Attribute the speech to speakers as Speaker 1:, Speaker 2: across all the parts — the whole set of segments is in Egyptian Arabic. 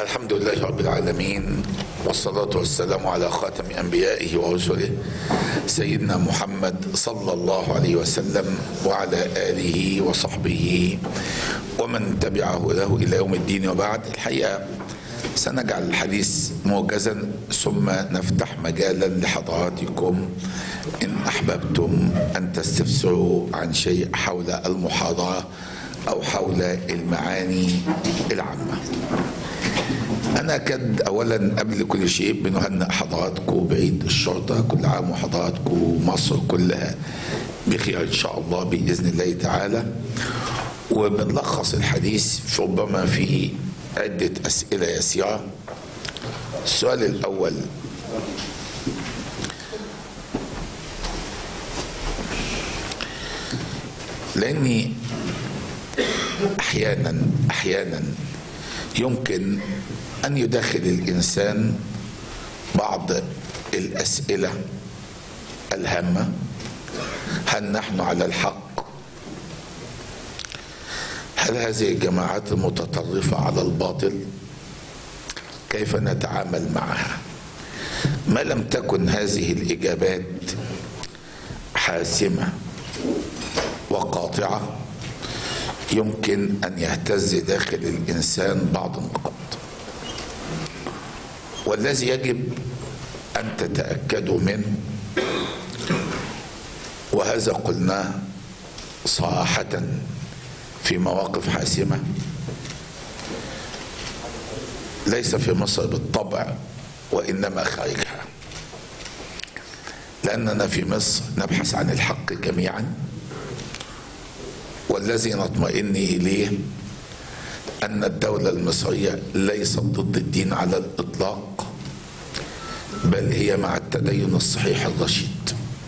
Speaker 1: الحمد لله رب العالمين والصلاة والسلام على خاتم أنبيائه ورسله سيدنا محمد صلى الله عليه وسلم وعلى آله وصحبه ومن تبعه له إلى يوم الدين وبعد الحقيقة سنجعل الحديث موجزا ثم نفتح مجالا لحضراتكم إن أحببتم أن تستفسروا عن شيء حول المحاضرة أو حول المعاني العامة أنا كد أولا قبل كل شيء بنهنئ حضراتكم بعيد الشرطة كل عام وحضراتكم مصر كلها بخير إن شاء الله بإذن الله تعالى وبنلخص الحديث في ربما في عدة أسئلة يسيرة السؤال الأول لأني أحيانا أحيانا يمكن أن يدخل الإنسان بعض الأسئلة الهامة هل نحن على الحق هل هذه الجماعات المتطرفة على الباطل كيف نتعامل معها ما لم تكن هذه الإجابات حاسمة وقاطعة يمكن أن يهتز داخل الإنسان بعض النقاط والذي يجب أن تتأكدوا منه وهذا قلناه صراحة في مواقف حاسمة ليس في مصر بالطبع وإنما خارجها لأننا في مصر نبحث عن الحق جميعا والذي نطمئن إليه أن الدولة المصرية ليست ضد الدين على الإطلاق بل هي مع التدين الصحيح الرشيد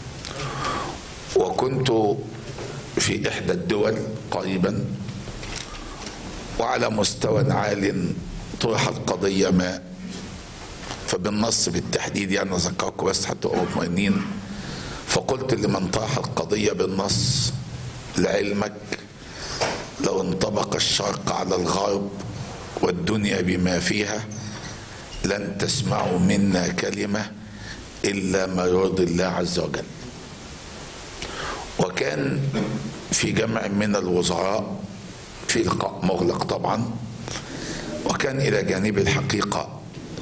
Speaker 1: وكنت في إحدى الدول قريبا وعلى مستوى عال طرحت قضية ما فبالنص بالتحديد يعني أذكركم بس حتى مطمئنين فقلت لمن طرح القضية بالنص لعلمك لو انطبق الشرق على الغرب والدنيا بما فيها لن تسمعوا منا كلمة إلا ما يرضي الله عز وجل وكان في جمع من الوزراء في لقاء مغلق طبعا وكان إلى جانب الحقيقة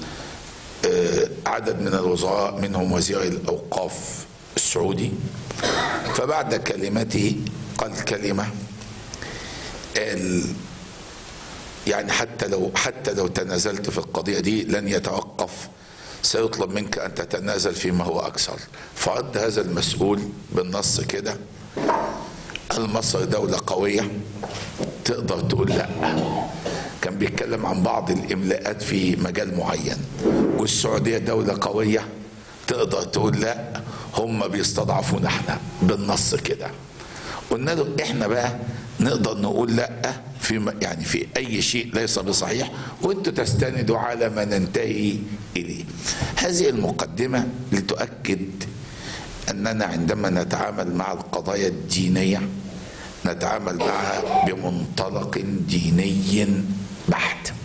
Speaker 1: عدد من الوزراء منهم وزير الأوقاف السعودي فبعد كلمته قال كلمة قال يعني حتى لو حتى لو تنازلت في القضية دي لن يتوقف سيطلب منك أن تتنازل فيما هو أكثر فرد هذا المسؤول بالنص كده مصر دولة قوية تقدر تقول لا كان بيتكلم عن بعض الإملاءات في مجال معين والسعودية دولة قوية تقدر تقول لا هم بيستضعفونا احنا بالنص كده قلنا له احنا بقى نقدر نقول لا في يعني في اي شيء ليس بصحيح وانتوا تستندوا على ما ننتهي اليه. هذه المقدمه لتؤكد اننا عندما نتعامل مع القضايا الدينيه نتعامل معها بمنطلق ديني بحت.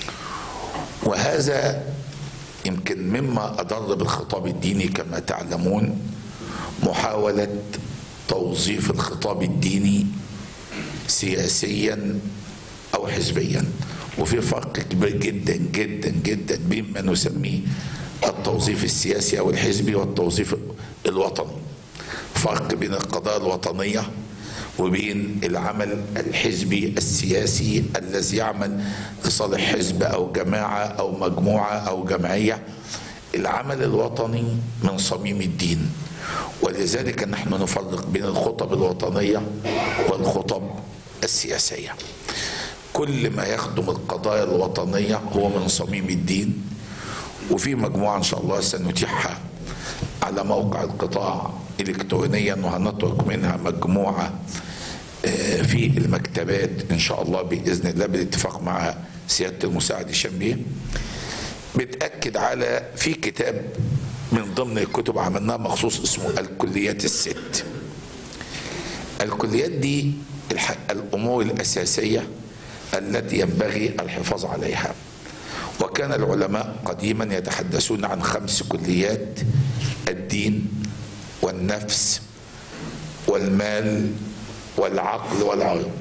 Speaker 1: وهذا يمكن مما اضر بالخطاب الديني كما تعلمون محاوله توظيف الخطاب الديني سياسيا او حزبيا وفي فرق كبير جدا جدا جدا بين ما نسميه التوظيف السياسي او الحزبي والتوظيف الوطني فرق بين القضايا الوطنيه وبين العمل الحزبي السياسي الذي يعمل لصالح حزب او جماعه او مجموعه او جمعيه العمل الوطني من صميم الدين ولذلك نحن نفرق بين الخطب الوطنيه والخطب السياسيه كل ما يخدم القضايا الوطنيه هو من صميم الدين وفي مجموعه ان شاء الله سنتيحها على موقع القطاع الكترونيا وهنترك منها مجموعه في المكتبات ان شاء الله باذن الله بالاتفاق مع سياده المساعد الشامبيه بتاكد على في كتاب من ضمن الكتب عملناها مخصوص اسمه الكليات الست الكليات دي الامور الاساسيه التي ينبغي الحفاظ عليها وكان العلماء قديما يتحدثون عن خمس كليات الدين والنفس والمال والعقل والعرض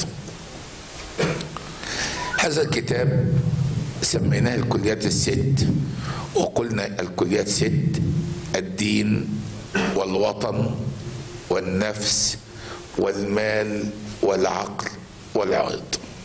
Speaker 1: هذا الكتاب سميناه الكليات الست وقلنا الكليات ست الدين والوطن والنفس والمال والعقل والعرض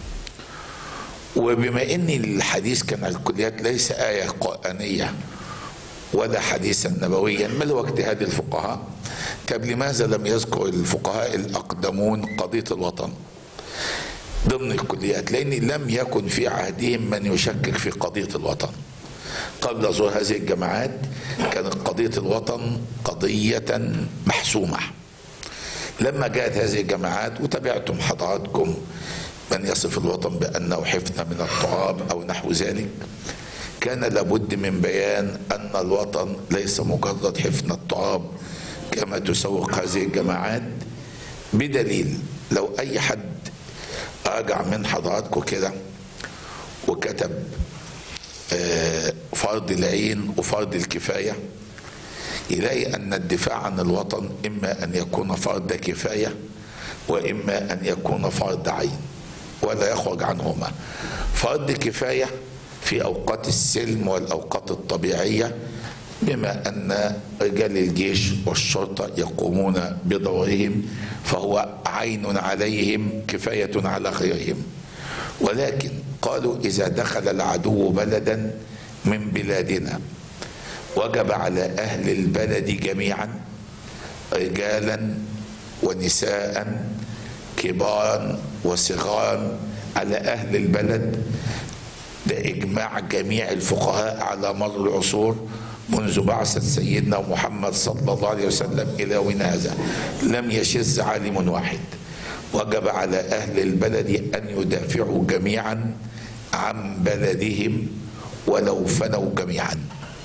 Speaker 1: وبما ان الحديث كان عن الكليات ليس آية قرآنية ولا حديثا نبويا بل هو اجتهاد الفقهاء طب لماذا لم يذكر الفقهاء الأقدمون قضية الوطن ضمن الكليات لأن لم يكن في عهدهم من يشكك في قضية الوطن قبل ظهور هذه الجماعات كانت قضية الوطن قضية محسومة لما جاءت هذه الجماعات وتابعتم حضراتكم من يصف الوطن بأنه حفنة من التراب أو نحو ذلك كان لابد من بيان أن الوطن ليس مجرد حفنة تراب كما تسوق هذه الجماعات بدليل لو أي حد راجع من حضراتكم كده وكتب آه، فرض العين وفرض الكفاية يلاقي أن الدفاع عن الوطن إما أن يكون فرض كفاية وإما أن يكون فرض عين ولا يخرج عنهما فرض كفاية في أوقات السلم والأوقات الطبيعية بما أن رجال الجيش والشرطة يقومون بدورهم فهو عين عليهم كفاية على غيرهم ولكن قالوا إذا دخل العدو بلدا من بلادنا وجب على أهل البلد جميعا رجالا ونساء كبارا وصغارا على أهل البلد ده إجماع جميع الفقهاء على مر العصور منذ بعثة سيدنا محمد صلى الله عليه وسلم إلى يومنا هذا لم يشذ عالم واحد وجب على أهل البلد أن يدافعوا جميعا عن بلدهم ولو فنوا جميعا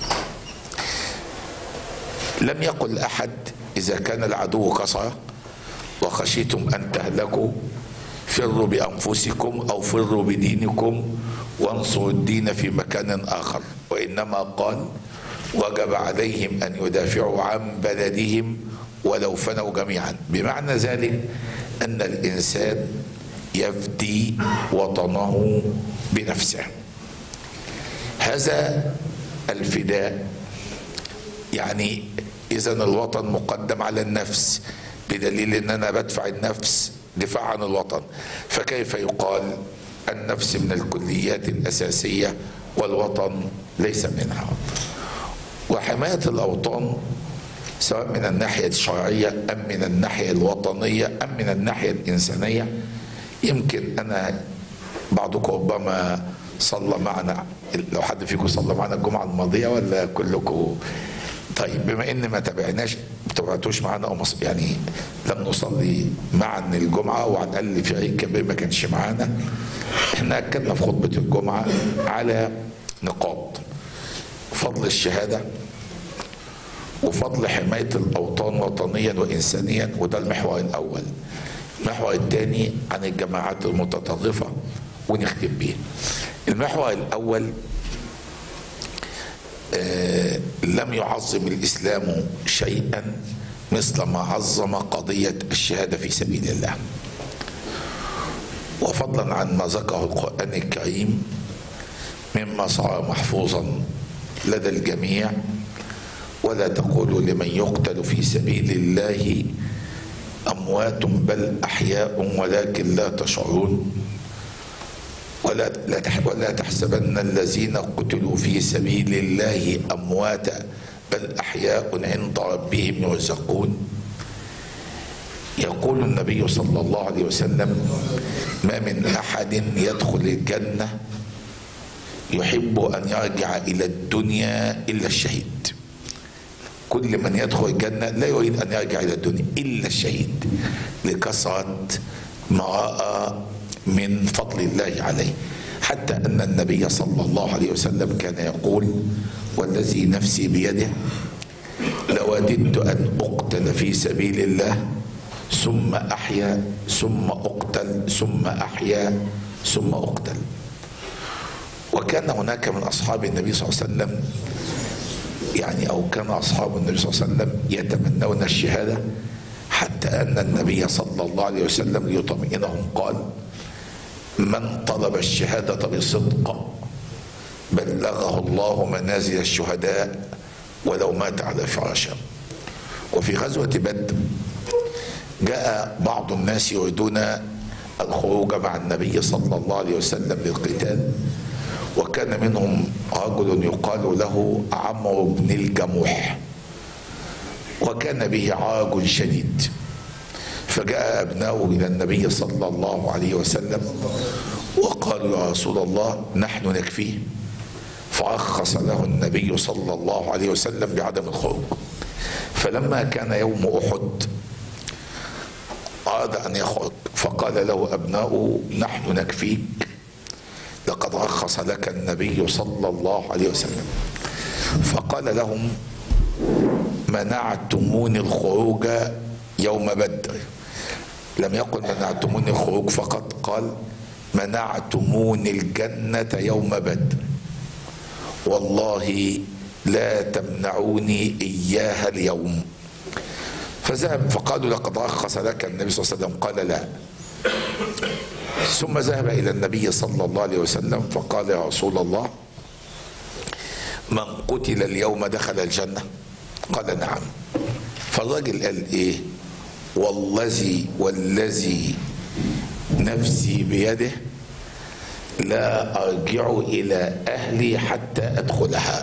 Speaker 1: لم يقل أحد إذا كان العدو كسر وخشيتم أن تهلكوا فروا بأنفسكم أو فروا بدينكم وانصروا الدين في مكان آخر وإنما قال وجب عليهم أن يدافعوا عن بلدهم ولو فنوا جميعا بمعنى ذلك أن الإنسان يفدي وطنه بنفسه هذا الفداء يعني إذا الوطن مقدم على النفس بدليل ان انا بدفع النفس دفاع عن الوطن فكيف يقال النفس من الكليات الاساسيه والوطن ليس منها وحمايه الاوطان سواء من الناحيه الشرعيه ام من الناحيه الوطنيه ام من الناحيه الانسانيه يمكن انا بعضكم ربما صلى معنا لو حد فيكم صلى معنا الجمعه الماضيه ولا كلكم طيب بما ان ما تابعناش ما تابعتوش معانا او مص- يعني لم نصلي معا الجمعه وعلى الاقل في عيد كبير ما كانش معانا احنا اكدنا في خطبه الجمعه على نقاط فضل الشهاده وفضل حمايه الاوطان وطنيا وانسانيا وده المحور الاول المحور الثاني عن الجماعات المتطرفه ونختم بيه المحور الاول آه، لم يعظم الاسلام شيئا مثل ما عظم قضيه الشهاده في سبيل الله وفضلا عن ما ذكره القران الكريم مما صار محفوظا لدى الجميع ولا تقولوا لمن يقتل في سبيل الله اموات بل احياء ولكن لا تشعرون ولا لا تح- ولا تحسبن الذين قتلوا في سبيل الله امواتا بل احياء عند ربهم يرزقون يقول النبي صلى الله عليه وسلم ما من احد يدخل الجنه يحب ان يرجع الى الدنيا الا الشهيد كل من يدخل الجنة لا يريد أن يرجع إلى الدنيا إلا الشهيد لكثرة ما رأى من فضل الله عليه حتى أن النبي صلى الله عليه وسلم كان يقول والذي نفسي بيده لوددت أن أقتل في سبيل الله ثم أحيا ثم أقتل ثم أحيا ثم أقتل وكان هناك من أصحاب النبي صلى الله عليه وسلم يعني أو كان أصحاب النبي صلى الله عليه وسلم يتمنون الشهادة حتى أن النبي صلى الله عليه وسلم ليطمئنهم قال من طلب الشهادة بصدق بلغه الله منازل الشهداء ولو مات على فراشه وفي غزوة بدر جاء بعض الناس يريدون الخروج مع النبي صلى الله عليه وسلم للقتال وكان منهم رجل يقال له عمرو بن الجموح وكان به عرج شديد فجاء أبناؤه إلى النبي صلى الله عليه وسلم وقالوا يا رسول الله نحن نكفيه فرخص له النبي صلى الله عليه وسلم بعدم الخروج فلما كان يوم أحد أراد أن يخرج فقال له أبناؤه نحن نكفيك لقد رخص لك النبي صلى الله عليه وسلم فقال لهم منعتموني الخروج يوم بدر لم يقل منعتموني الخروج فقط قال منعتموني الجنة يوم بدر والله لا تمنعوني إياها اليوم فذهب فقالوا لقد رخص لك النبي صلى الله عليه وسلم قال لا ثم ذهب إلى النبي صلى الله عليه وسلم فقال يا رسول الله من قتل اليوم دخل الجنة قال نعم فالراجل قال ايه والذي والذي نفسي بيده لا ارجع الى اهلي حتى ادخلها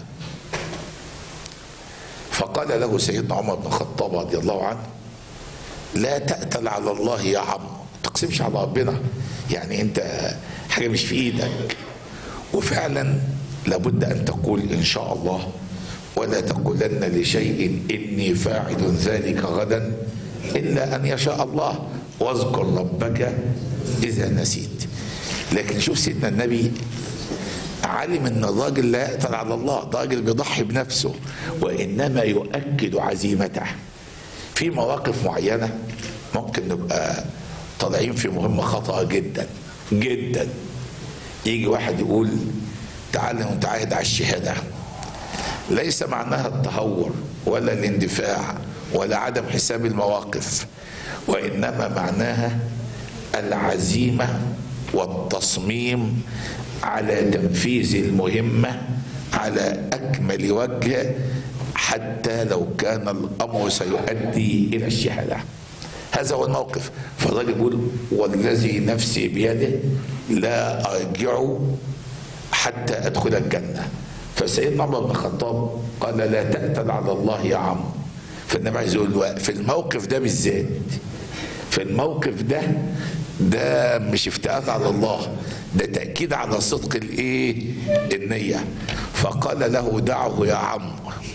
Speaker 1: فقال له سيدنا عمر بن الخطاب رضي الله عنه لا تأتل على الله يا عم تقسمش على ربنا يعني انت حاجة مش في ايدك وفعلا لابد ان تقول ان شاء الله ولا تقولن لشيء اني فاعل ذلك غدا الا ان يشاء الله واذكر ربك اذا نسيت لكن شوف سيدنا النبي علم ان الراجل لا يأتل على الله ده راجل بيضحي بنفسه وانما يؤكد عزيمته في مواقف معينه ممكن نبقى طالعين في مهمه خطأ جدا جدا يجي واحد يقول تعال نتعاهد على الشهاده ليس معناها التهور ولا الاندفاع ولا عدم حساب المواقف وانما معناها العزيمه والتصميم على تنفيذ المهمه على اكمل وجه حتى لو كان الامر سيؤدي الى الشهاده هذا هو الموقف فالراجل يقول والذي نفسي بيده لا ارجع حتى ادخل الجنه فسيدنا عمر بن الخطاب قال لا تأتل على الله يا عم فالنبي عايز يقول في الموقف ده بالذات في الموقف ده ده مش افتئات على الله ده تأكيد على صدق الايه النية فقال له دعه يا عم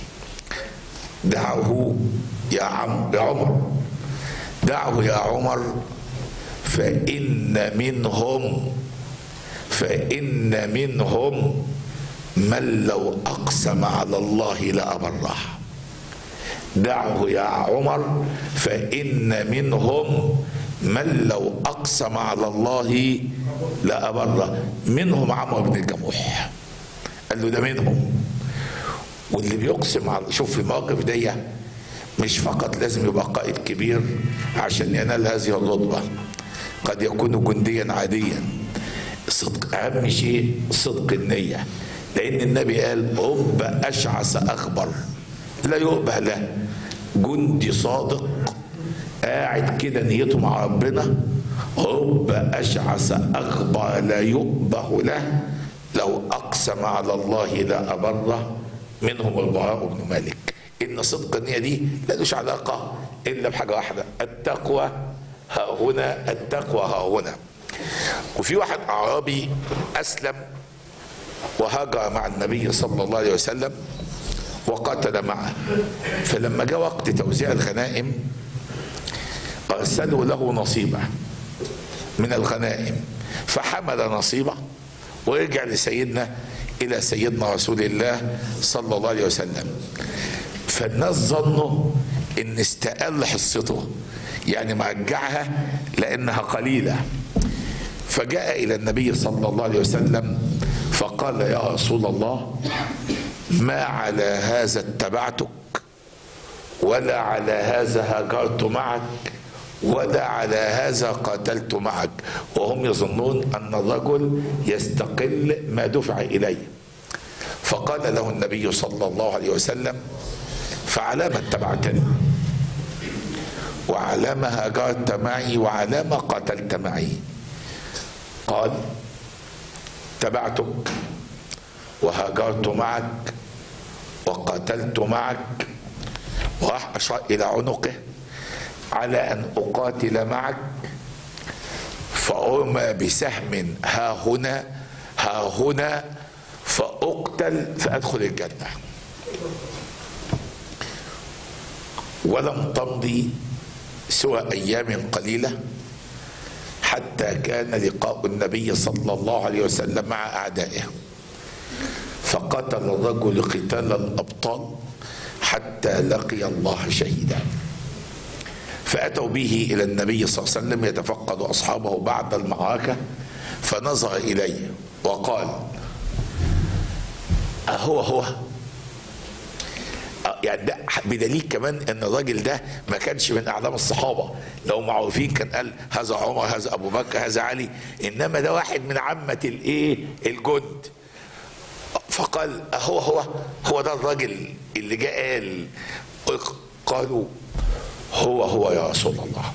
Speaker 1: دعه يا عم يا عمر دعه يا عمر فإن منهم فإن منهم من لو أقسم على الله لأبره دعه يا عمر فإن منهم من لو أقسم على الله لأبره منهم عمرو بن الجموح قال له ده منهم واللي بيقسم على شوف في المواقف دي مش فقط لازم يبقى قائد كبير عشان ينال هذه الرتبة قد يكون جنديا عاديا صدق أهم شيء صدق النية لأن النبي قال رب أشعث أخبر لا يؤبه له جندي صادق قاعد كده نيته مع ربنا رب أشعث أخبر لا يؤبه له لو أقسم على الله لا أبره منهم البراء بن مالك إن صدق النية دي ملوش علاقة إلا بحاجة واحدة التقوى ها هنا التقوى ها هنا وفي واحد أعرابي أسلم وهاجر مع النبي صلى الله عليه وسلم وقاتل معه فلما جاء وقت توزيع الغنائم أرسلوا له نصيبه من الغنائم فحمل نصيبه ورجع لسيدنا إلى سيدنا رسول الله صلى الله عليه وسلم فالناس ظنوا ان استقل حصته يعني مرجعها لانها قليله فجاء الى النبي صلى الله عليه وسلم فقال يا رسول الله ما على هذا اتبعتك ولا على هذا هاجرت معك ولا على هذا قاتلت معك وهم يظنون ان الرجل يستقل ما دفع اليه فقال له النبي صلى الله عليه وسلم فعلى ما اتبعتني وعلى ما هاجرت معي وعلى ما قاتلت معي قال تبعتك وهاجرت معك وقاتلت معك وراح أشار إلى عنقه على أن أقاتل معك فأرمى بسهم ها هنا ها هنا فأقتل فأدخل الجنة ولم تمضي سوى أيام قليلة حتى كان لقاء النبي صلى الله عليه وسلم مع أعدائه فقاتل الرجل قتال الأبطال حتى لقي الله شهيدا فأتوا به إلى النبي صلى الله عليه وسلم يتفقد أصحابه بعد المعركة فنظر إليه وقال أهو هو يعني ده بدليل كمان ان الراجل ده ما كانش من اعلام الصحابه لو معروفين كان قال هذا عمر هذا ابو بكر هذا علي انما ده واحد من عامه الايه الجند فقال هو هو هو ده الراجل اللي جاء قال قالوا هو هو يا رسول الله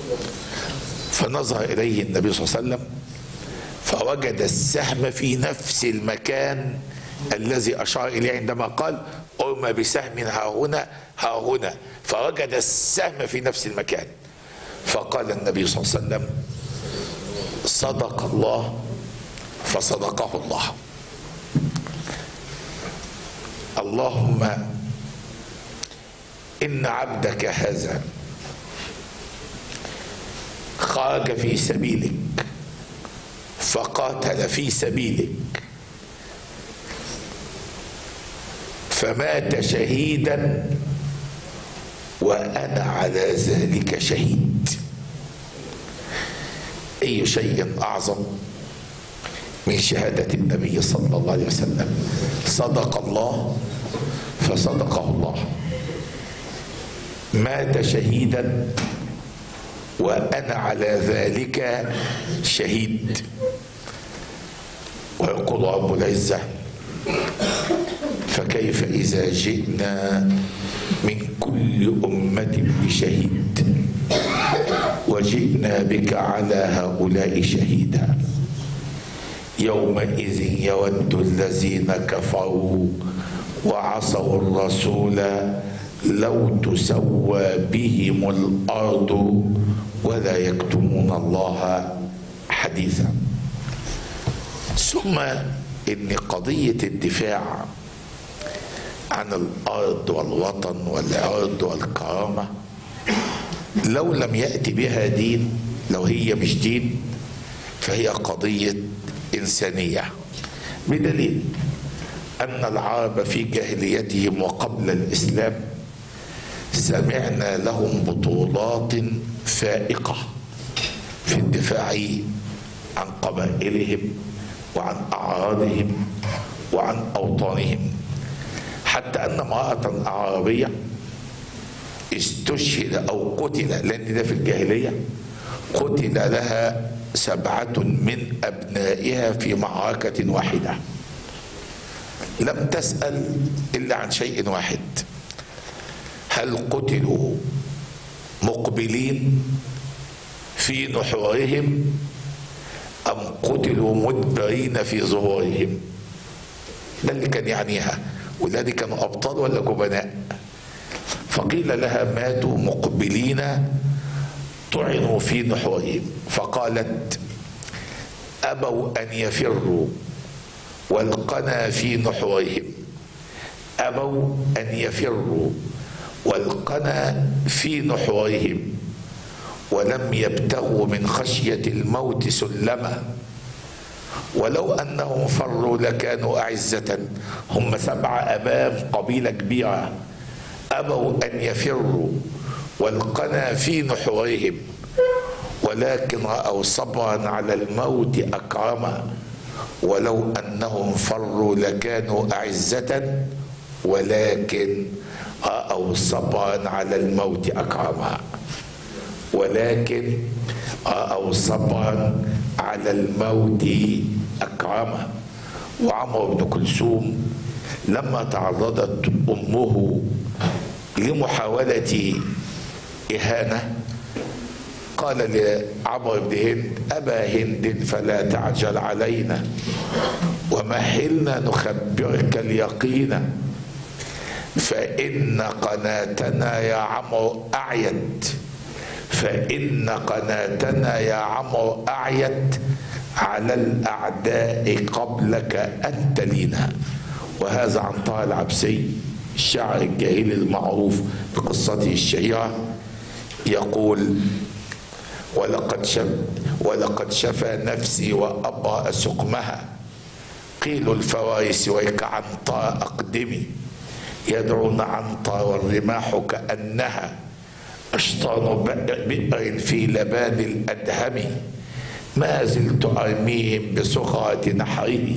Speaker 1: فنظر اليه النبي صلى الله عليه وسلم فوجد السهم في نفس المكان الذي اشار اليه عندما قال ارمى بسهم ها هنا ها هنا فوجد السهم في نفس المكان فقال النبي صلى الله عليه وسلم صدق الله فصدقه الله اللهم ان عبدك هذا خرج في سبيلك فقاتل في سبيلك فمات شهيدا وانا على ذلك شهيد اي شيء اعظم من شهاده النبي صلى الله عليه وسلم صدق الله فصدقه الله مات شهيدا وانا على ذلك شهيد ويقول رب العزه فكيف اذا جئنا من كل امه بشهيد وجئنا بك على هؤلاء شهيدا يومئذ يود الذين كفروا وعصوا الرسول لو تسوى بهم الارض ولا يكتمون الله حديثا ثم ان قضيه الدفاع عن الارض والوطن والعرض والكرامه لو لم ياتي بها دين لو هي مش دين فهي قضيه انسانيه بدليل ان العرب في جاهليتهم وقبل الاسلام سمعنا لهم بطولات فائقه في الدفاع عن قبائلهم وعن اعراضهم وعن اوطانهم حتى ان امراه اعرابيه استشهد او قتل لان ده في الجاهليه قتل لها سبعه من ابنائها في معركه واحده لم تسال الا عن شيء واحد هل قتلوا مقبلين في نحورهم ام قتلوا مدبرين في ظهورهم ده اللي كان يعنيها ولذلك كانوا ابطال ولا جبناء فقيل لها ماتوا مقبلين طعنوا في نحورهم فقالت ابوا ان يفروا والقنا في نحورهم ابوا ان يفروا والقنا في نحورهم ولم يبتغوا من خشيه الموت سلما ولو انهم فروا لكانوا اعزه هم سبع امام قبيله كبيره ابوا ان يفروا والقنا في نحورهم ولكن راوا صبرا على الموت اكرما ولو انهم فروا لكانوا اعزه ولكن او صبرا على الموت اكرما ولكن او صبرا على الموت اكرما وعمر بن كلثوم لما تعرضت امه لمحاوله اهانه قال لعمر بن هند أبا هند فلا تعجل علينا ومهلنا نخبرك اليقين فإن قناتنا يا عمرو أعيت فإن قناتنا يا عمرو أعيت على الأعداء قبلك أنت لنا وهذا عن طه العبسي الشاعر الجاهلي المعروف بقصته الشهيرة يقول ولقد شف ولقد شفى نفسي وأبرأ سقمها قيل الفوارس ويك عنطى أقدمي يدعون عنطى والرماح كأنها أشطان بئر في لبان الأدهم ما زلت أرميهم بسخرة نحره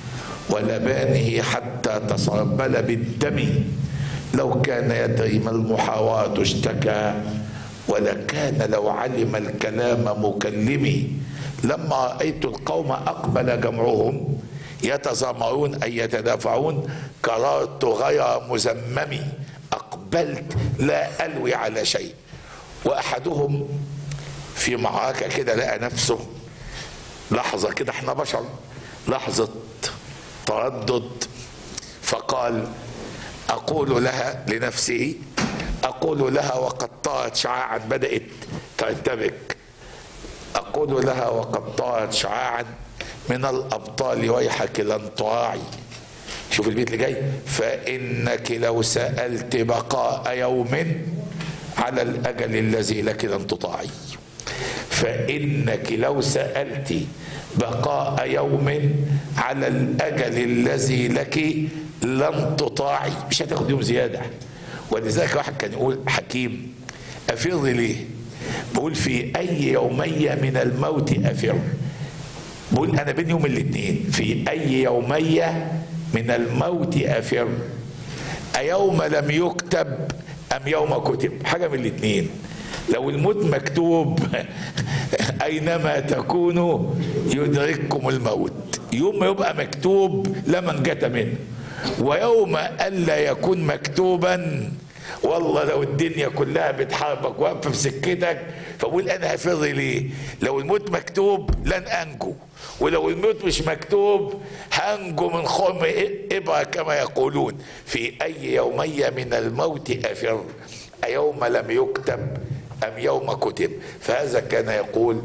Speaker 1: ولبانه حتى تسربل بالدم لو كان يدري ما المحاواة اشتكى ولكان لو علم الكلام مكلمي لما رأيت القوم أقبل جمعهم يتزامرون أي يتدافعون قررت غير مزمم أقبلت لا ألوي على شيء وأحدهم في معركة كده لقى نفسه لحظة كده احنا بشر لحظة تردد فقال أقول لها لنفسه أقول لها وقد طارت شعاعا بدأت ترتبك أقول لها وقد طارت شعاعا من الأبطال ويحك لن تراعي شوف البيت اللي جاي فإنك لو سألت بقاء يوم على الأجل الذي لك لن تطاعي فإنك لو سألت بقاء يوم على الأجل الذي لك لن تطاعي مش هتاخد يوم زيادة ولذلك واحد كان يقول حكيم أفر ليه بقول في أي يومية من الموت أفر بقول أنا بين يوم الاثنين في أي يومية من الموت أفر أيوم لم يكتب أم يوم كتب حاجة من الاثنين لو الموت مكتوب أينما تكونوا يدرككم الموت يوم ما يبقى مكتوب لمن جت منه ويوم ألا يكون مكتوبا والله لو الدنيا كلها بتحاربك واقفه في سكتك فقول انا هفر ليه؟ لو الموت مكتوب لن انجو ولو الموت مش مكتوب هنجو من خرم ابره كما يقولون في اي يوميه من الموت افر ايوم لم يكتب ام يوم كتب فهذا كان يقول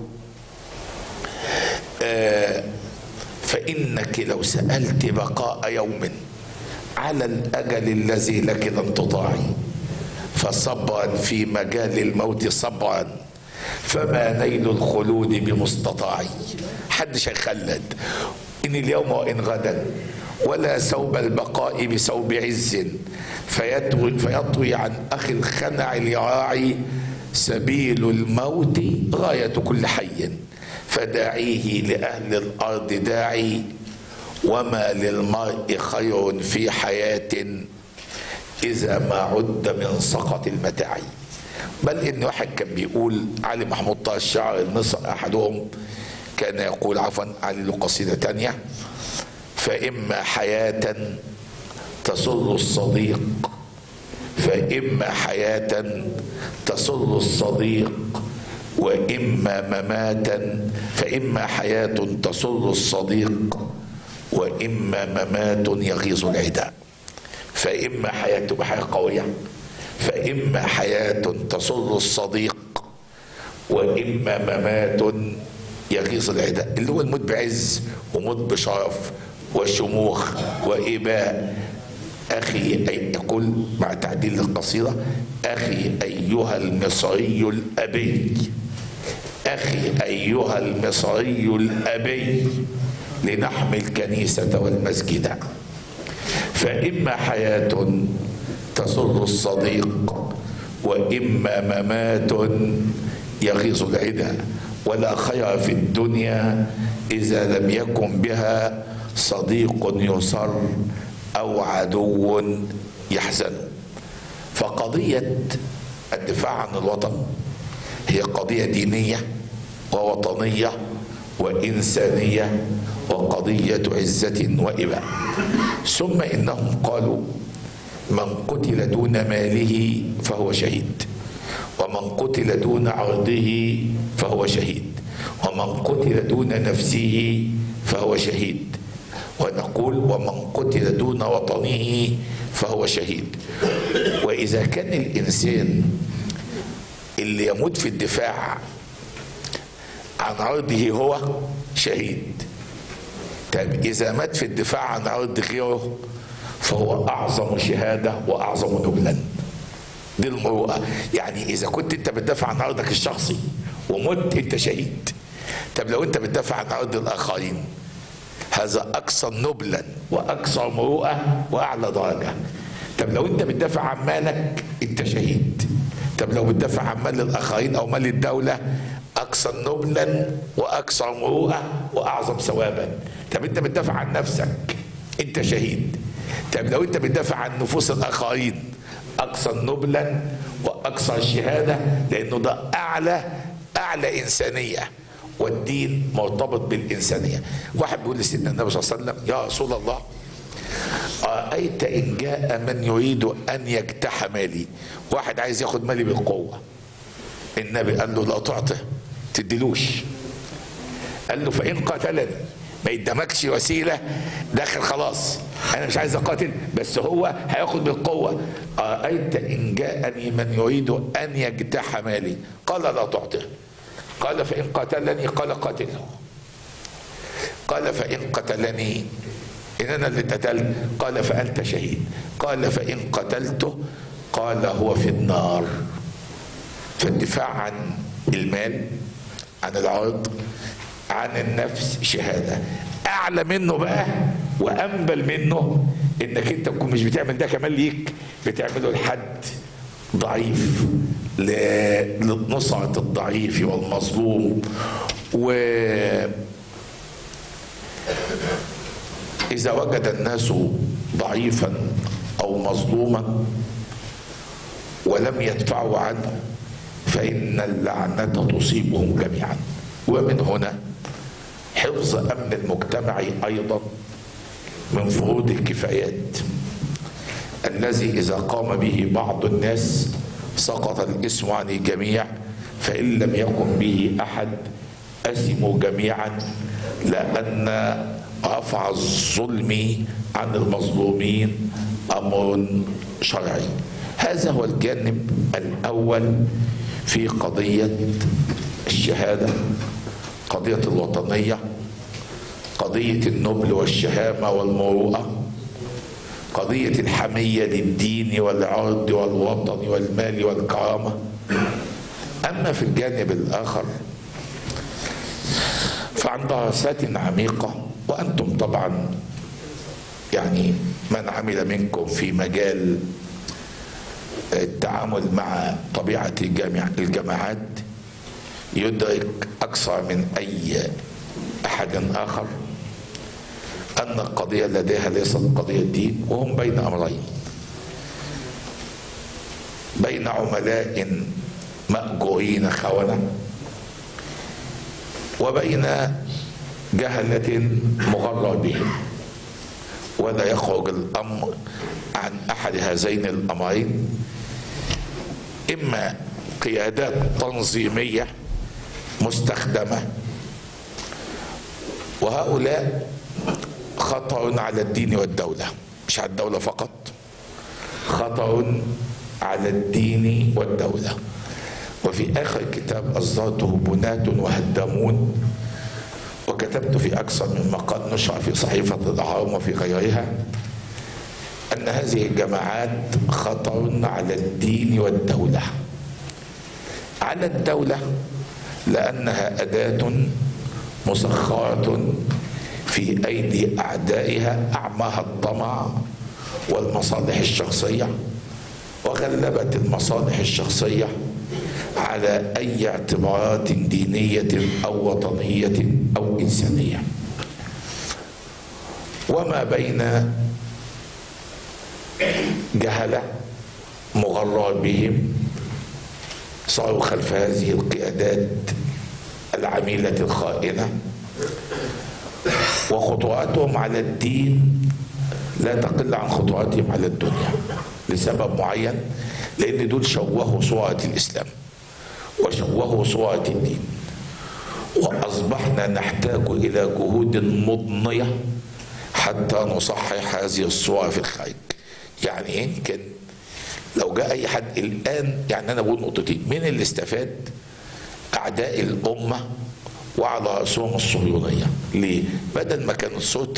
Speaker 1: آه فانك لو سالت بقاء يوم على الاجل الذي لك لن تطاعي فصبرا في مجال الموت صبرا فما نيل الخلود بمستطاع حدش هيخلد ان اليوم وان غدا ولا ثوب البقاء بثوب عز فيطوي, فيطوي عن اخي الخنع اليراعي سبيل الموت غاية كل حي فداعيه لأهل الأرض داعي وما للمرء خير في حياة إذا ما عد من سقط المتاع بل إن واحد كان بيقول علي محمود طه الشاعر المصر أحدهم كان يقول عفوا علي له قصيدة تانية فإما حياة تسر الصديق فإما حياة تسر الصديق وإما مماتا فإما حياة تسر الصديق وإما ممات يغيظ العداء فإما حياة تبقى حياة قوية فإما حياة تسر الصديق وإما ممات يغيظ العداء اللي هو الموت بعز وموت بشرف وشموخ وإباء أخي أي يقول مع تعديل القصيدة أخي أيها المصري الأبي أخي أيها المصري الأبي لنحمي الكنيسة والمسجد فإما حياة تسر الصديق وإما ممات يغيظ العدا ولا خير في الدنيا إذا لم يكن بها صديق يصر أو عدو يحزن فقضية الدفاع عن الوطن هي قضية دينية ووطنية وإنسانية وقضية عزة وإباء ثم إنهم قالوا من قتل دون ماله فهو شهيد ومن قتل دون عرضه فهو شهيد ومن قتل دون نفسه فهو شهيد ونقول ومن قتل دون وطنه فهو شهيد واذا كان الانسان اللي يموت في الدفاع عن عرضه هو شهيد طيب اذا مات في الدفاع عن عرض غيره فهو اعظم شهاده واعظم نبلا دي المروءه يعني اذا كنت انت بتدافع عن عرضك الشخصي ومت انت شهيد طب لو انت بتدافع عن عرض الاخرين هذا اكثر نبلا واكثر مروءه واعلى درجه طب لو انت بتدافع عن مالك انت شهيد طب لو بتدافع عن مال الاخرين او مال الدوله اكثر نبلا واكثر مروءه واعظم ثوابا طب انت بتدافع عن نفسك انت شهيد طب لو انت بتدافع عن نفوس الاخرين اكثر نبلا واكثر شهاده لانه ده اعلى اعلى انسانيه والدين مرتبط بالإنسانية واحد بيقول لسيدنا النبي صلى الله عليه وسلم يا رسول الله أرأيت إن جاء من يريد أن يجتاح مالي واحد عايز ياخد مالي بالقوة النبي قال له لا تعطه تديلوش قال له فإن قتلني ما يدمكش وسيلة داخل خلاص أنا مش عايز أقاتل بس هو هياخد بالقوة أرأيت إن جاءني من يريد أن يجتاح مالي قال لا تعطه قال فإن قتلني قال قاتله قال فإن قتلني إن أنا اللي قتلت قال فأنت شهيد قال فإن قتلته قال هو في النار فالدفاع عن المال عن العرض عن النفس شهادة أعلى منه بقى وأنبل منه إنك أنت تكون مش بتعمل ده كمان ليك بتعمله لحد ضعيف لنصرة الضعيف والمظلوم و إذا وجد الناس ضعيفا أو مظلوما ولم يدفعوا عنه فإن اللعنة تصيبهم جميعا ومن هنا حفظ أمن المجتمع أيضا من فروض الكفايات الذي إذا قام به بعض الناس سقط الاسم عن الجميع فإن لم يكن به أحد أثموا جميعا لأن رفع الظلم عن المظلومين أمر شرعي هذا هو الجانب الأول في قضية الشهادة قضية الوطنية قضية النبل والشهامة والمروءة قضية الحمية للدين والعرض والوطن والمال والكرامة أما في الجانب الآخر فعن دراسات عميقة وأنتم طبعا يعني من عمل منكم في مجال التعامل مع طبيعة الجامع الجامعات يدرك أكثر من أي أحد آخر أن القضية لديها ليست قضية دين وهم بين أمرين بين عملاء مأجورين خونة وبين جهلة مغرر بهم ولا يخرج الأمر عن أحد هذين الأمرين إما قيادات تنظيمية مستخدمة وهؤلاء خطر على الدين والدولة مش على الدولة فقط خطر على الدين والدولة وفي آخر كتاب أصدرته بنات وهدامون وكتبت في أكثر من مقال نشر في صحيفة الأهرام وفي غيرها أن هذه الجماعات خطر على الدين والدولة على الدولة لأنها أداة مسخرة في أيدي أعدائها أعماها الطمع والمصالح الشخصية وغلبت المصالح الشخصية على اي اعتبارات دينيه او وطنيه او انسانيه وما بين جهله مغرر بهم صاروا خلف هذه القيادات العميله الخائنه وخطواتهم على الدين لا تقل عن خطواتهم على الدنيا لسبب معين لان دول شوهوا صورة الاسلام وشوهوا صورة الدين واصبحنا نحتاج الى جهود مضنية حتى نصحح هذه الصورة في الخارج يعني يمكن لو جاء اي حد الان يعني انا بقول نقطتين مين اللي استفاد اعداء الامه وعلى راسهم الصهيونيه ليه بدل ما كانت صوره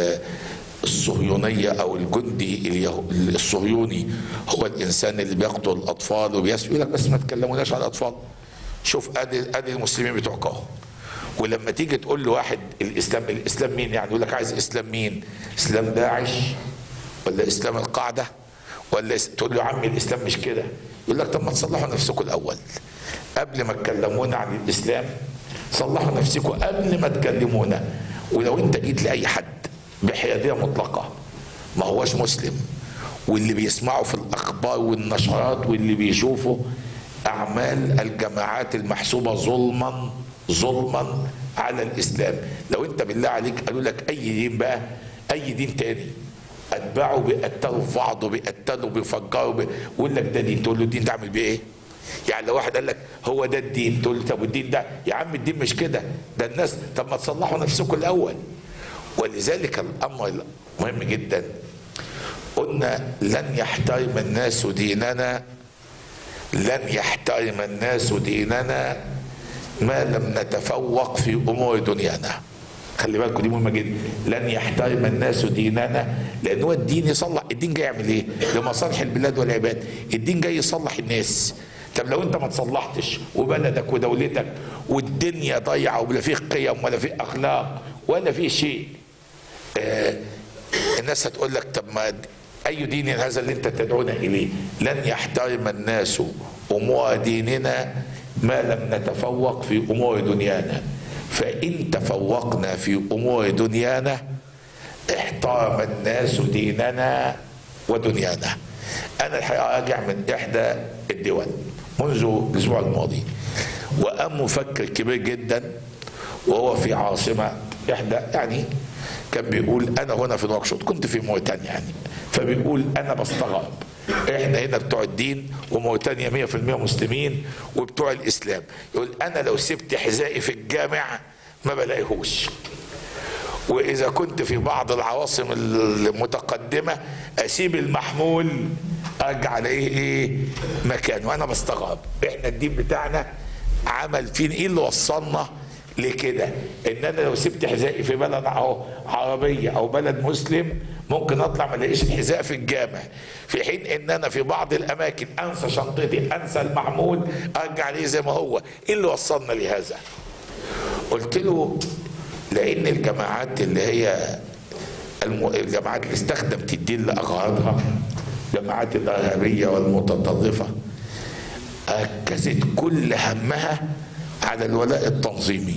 Speaker 1: الصهيونيه او الجندي الصهيوني هو الانسان اللي بيقتل الاطفال وبيسفك يقول لك بس ما تكلموناش على الاطفال شوف ادي ادي المسلمين بتوعك اهو ولما تيجي تقول لواحد الاسلام الاسلام مين يعني يقول لك عايز اسلام مين اسلام داعش ولا اسلام القاعده ولا تقول له يا عمي الاسلام مش كده يقول لك طب ما تصلحوا نفسكم الاول قبل ما تكلمونا عن الاسلام صلحوا نفسكم قبل ما تكلمونا ولو انت جيت لاي حد بحياديه مطلقه ما هوش مسلم واللي بيسمعوا في الاخبار والنشرات واللي بيشوفوا اعمال الجماعات المحسوبه ظلما ظلما على الاسلام لو انت بالله عليك قالوا لك اي دين بقى اي دين تاني اتباعه بيقتلوا في بعض وبيقتلوا وبيفجروا ويقول لك ده دين تقول له الدين ده عامل بيه ايه؟ يعني لو واحد قال لك هو ده الدين تقول له طب والدين ده يا عم الدين مش كده ده الناس طب ما تصلحوا نفسكم الاول ولذلك الامر مهم جدا قلنا لن يحترم الناس ديننا لن يحترم الناس ديننا ما لم نتفوق في امور دنيانا خلي بالكم دي مهمه جدا لن يحترم الناس ديننا لان هو الدين يصلح الدين جاي يعمل ايه لمصالح البلاد والعباد الدين جاي يصلح الناس طب لو انت ما تصلحتش وبلدك ودولتك والدنيا ضايعه ولا فيه قيم ولا فيه اخلاق ولا فيه شيء آه الناس هتقول لك طب ما اي دين هذا اللي انت تدعونا اليه لن يحترم الناس امور ديننا ما لم نتفوق في امور دنيانا فإن تفوقنا في أمور دنيانا احترم الناس ديننا ودنيانا أنا الحقيقة راجع من إحدى الدول منذ الأسبوع الماضي وقام مفكر كبير جدا وهو في عاصمة إحدى يعني كان بيقول أنا هنا في نواكشوط كنت في موريتانيا يعني فبيقول أنا بستغرب احنا هنا بتوع الدين وموريتانيا 100% مسلمين وبتوع الاسلام يقول انا لو سبت حذائي في الجامع ما بلاقيهوش واذا كنت في بعض العواصم المتقدمه اسيب المحمول ارجع الاقيه ايه مكان وانا بستغرب احنا الدين بتاعنا عمل فين ايه اللي وصلنا لكده ان انا لو سبت حذائي في بلد اهو عربيه او بلد مسلم ممكن اطلع ما الاقيش الحذاء في الجامع في حين ان انا في بعض الاماكن انسى شنطتي انسى المحمول ارجع ليه زي ما هو ايه اللي وصلنا لهذا قلت له لان الجماعات اللي هي الجماعات اللي استخدمت الدين لاغراضها الجماعات الارهابيه والمتطرفه ركزت كل همها على الولاء التنظيمي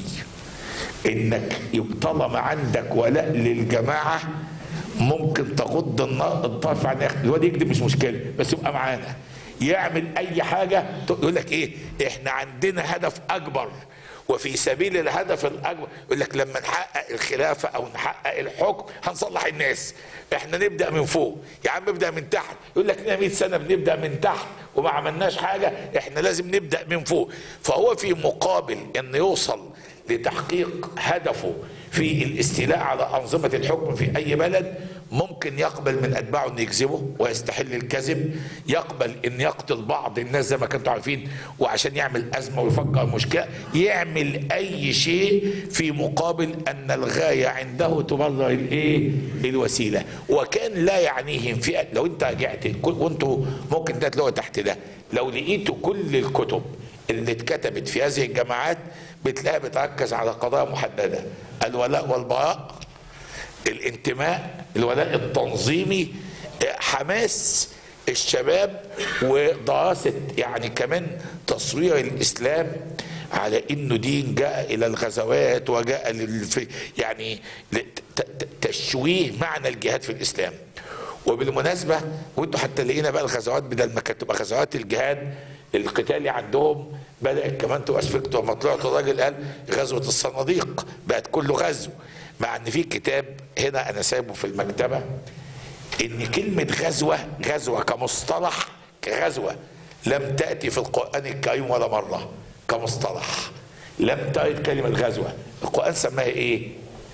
Speaker 1: انك طالما عندك ولاء للجماعه ممكن تغض الطرف عن الواد يكذب مش مشكله بس يبقى معانا يعمل اي حاجه يقول لك ايه احنا عندنا هدف اكبر وفي سبيل الهدف الاكبر يقول لك لما نحقق الخلافه او نحقق الحكم هنصلح الناس احنا نبدا من فوق يا عم ابدا من تحت يقول لك لنا 100 سنه بنبدا من تحت وما عملناش حاجه احنا لازم نبدا من فوق فهو في مقابل ان يوصل لتحقيق هدفه في الاستيلاء على أنظمة الحكم في أي بلد ممكن يقبل من أتباعه أن يكذبه ويستحل الكذب يقبل أن يقتل بعض الناس زي ما كنتوا عارفين وعشان يعمل أزمة ويفجر مشكلة يعمل أي شيء في مقابل أن الغاية عنده تبرر الإيه الوسيلة وكان لا يعنيهم في لو أنت رجعت وأنتوا ممكن تلاقوا تحت ده لو لقيتوا كل الكتب اللي اتكتبت في هذه الجماعات بتلاقيها بتركز على قضايا محدده الولاء والبراء الانتماء الولاء التنظيمي حماس الشباب ودراسة يعني كمان تصوير الإسلام على انه دين جاء الى الغزوات وجاء للف يعني تشويه معنى الجهاد في الاسلام وبالمناسبه وانتوا حتى لقينا بقى الغزوات بدل ما كانت تبقى غزوات الجهاد القتالي عندهم بدات كمان تبقى سفكت وما طلعت الراجل قال غزوه الصناديق بقت كله غزو مع ان في كتاب هنا انا سايبه في المكتبه ان كلمه غزوه غزوه كمصطلح كغزوه لم تاتي في القران الكريم ولا مره كمصطلح لم ترد كلمه غزوه القران سماها ايه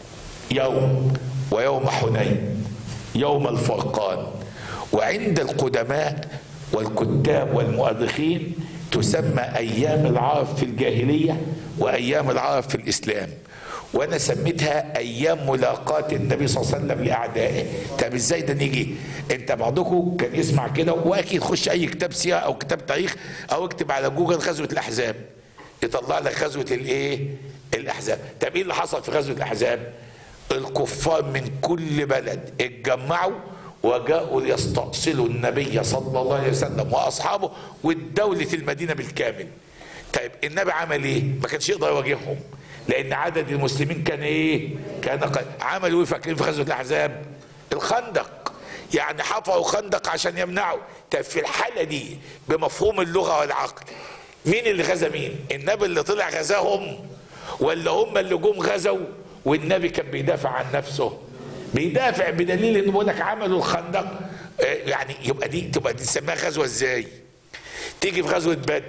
Speaker 1: يوم ويوم حنين يوم الفرقان وعند القدماء والكتاب والمؤرخين تسمى ايام العرب في الجاهليه وايام العرب في الاسلام وانا سميتها ايام ملاقاة النبي صلى الله عليه وسلم لاعدائه طب ازاي ده نيجي انت بعضكم كان يسمع كده واكيد خش اي كتاب سيره او كتاب تاريخ او اكتب على جوجل غزوه الاحزاب يطلع لك غزوه الايه الاحزاب طب ايه اللي حصل في غزوه الاحزاب الكفار من كل بلد اتجمعوا وجاءوا ليستأصلوا النبي صلى الله عليه وسلم واصحابه والدولة المدينة بالكامل طيب النبي عمل ايه ما كانش يقدر يواجههم لان عدد المسلمين كان ايه كان قل... عملوا ايه فاكرين في غزوه الاحزاب الخندق يعني حفروا خندق عشان يمنعوا طب في الحاله دي بمفهوم اللغه والعقل مين اللي غزا مين النبي اللي طلع غزاهم ولا هم اللي جم غزوا والنبي كان بيدافع عن نفسه بيدافع بدليل انه بيقول لك عملوا الخندق يعني يبقى دي تبقى دي تسميها غزوه ازاي تيجي في غزوه بدر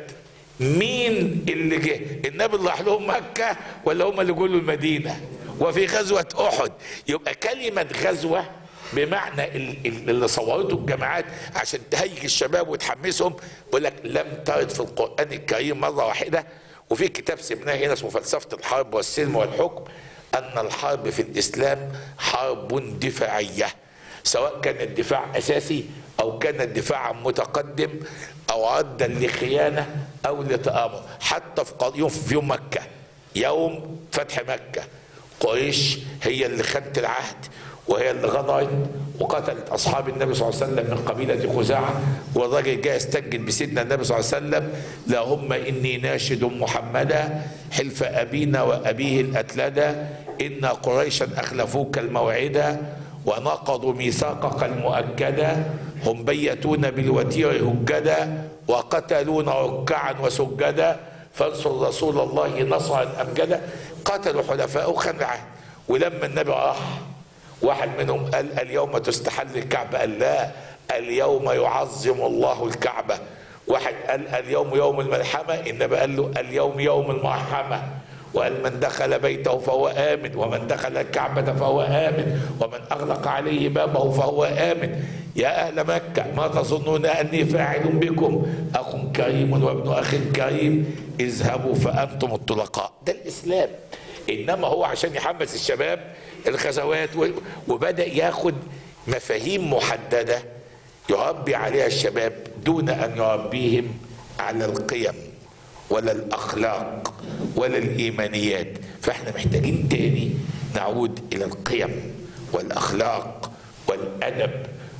Speaker 1: مين اللي جه النبي اللي راح لهم مكه ولا هم اللي جولوا المدينه وفي غزوه احد يبقى كلمه غزوه بمعنى اللي صورته الجماعات عشان تهيج الشباب وتحمسهم بيقول لك لم ترد في القران الكريم مره واحده وفي كتاب سمناه هنا اسمه فلسفه الحرب والسلم والحكم ان الحرب في الاسلام حرب دفاعيه سواء كان الدفاع اساسي او كان الدفاع عن متقدم او ردا لخيانه او لتآمر حتى في يوم في يوم مكه يوم فتح مكه قريش هي اللي خدت العهد وهي اللي غدرت وقتلت اصحاب النبي صلى الله عليه وسلم من قبيله خزاعه والراجل جاي يستجل بسيدنا النبي صلى الله عليه وسلم اللهم اني ناشد محمدا حلف ابينا وابيه الاتلدا ان قريشا اخلفوك الموعدا ونقضوا ميثاقك المؤكدا هم بيتون بالوتير هجدا وقتلونا ركعا وسجدا فانصر رسول الله نصرا امجدا قتلوا حلفاء خنعه ولما النبي راح واحد منهم قال اليوم تستحل الكعبة قال لا اليوم يعظم الله الكعبة واحد قال اليوم يوم الملحمة النبي قال له اليوم يوم المرحمة وقال من دخل بيته فهو آمن ومن دخل الكعبة فهو آمن ومن أغلق عليه بابه فهو آمن يا أهل مكة ما تظنون أني فاعل بكم أخ كريم وابن أخ كريم اذهبوا فأنتم الطلقاء ده الإسلام إنما هو عشان يحمس الشباب الغزوات وبدأ ياخد مفاهيم محددة يربي عليها الشباب دون أن يربيهم على القيم ولا الأخلاق ولا الإيمانيات فإحنا محتاجين تاني نعود إلى القيم والأخلاق والأدب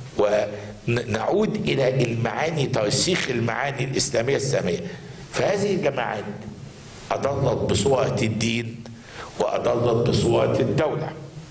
Speaker 1: ونعود إلى المعاني ترسيخ المعاني الإسلامية السامية فهذه الجماعات أضلت بصورة الدين وأضلت بصورة الدولة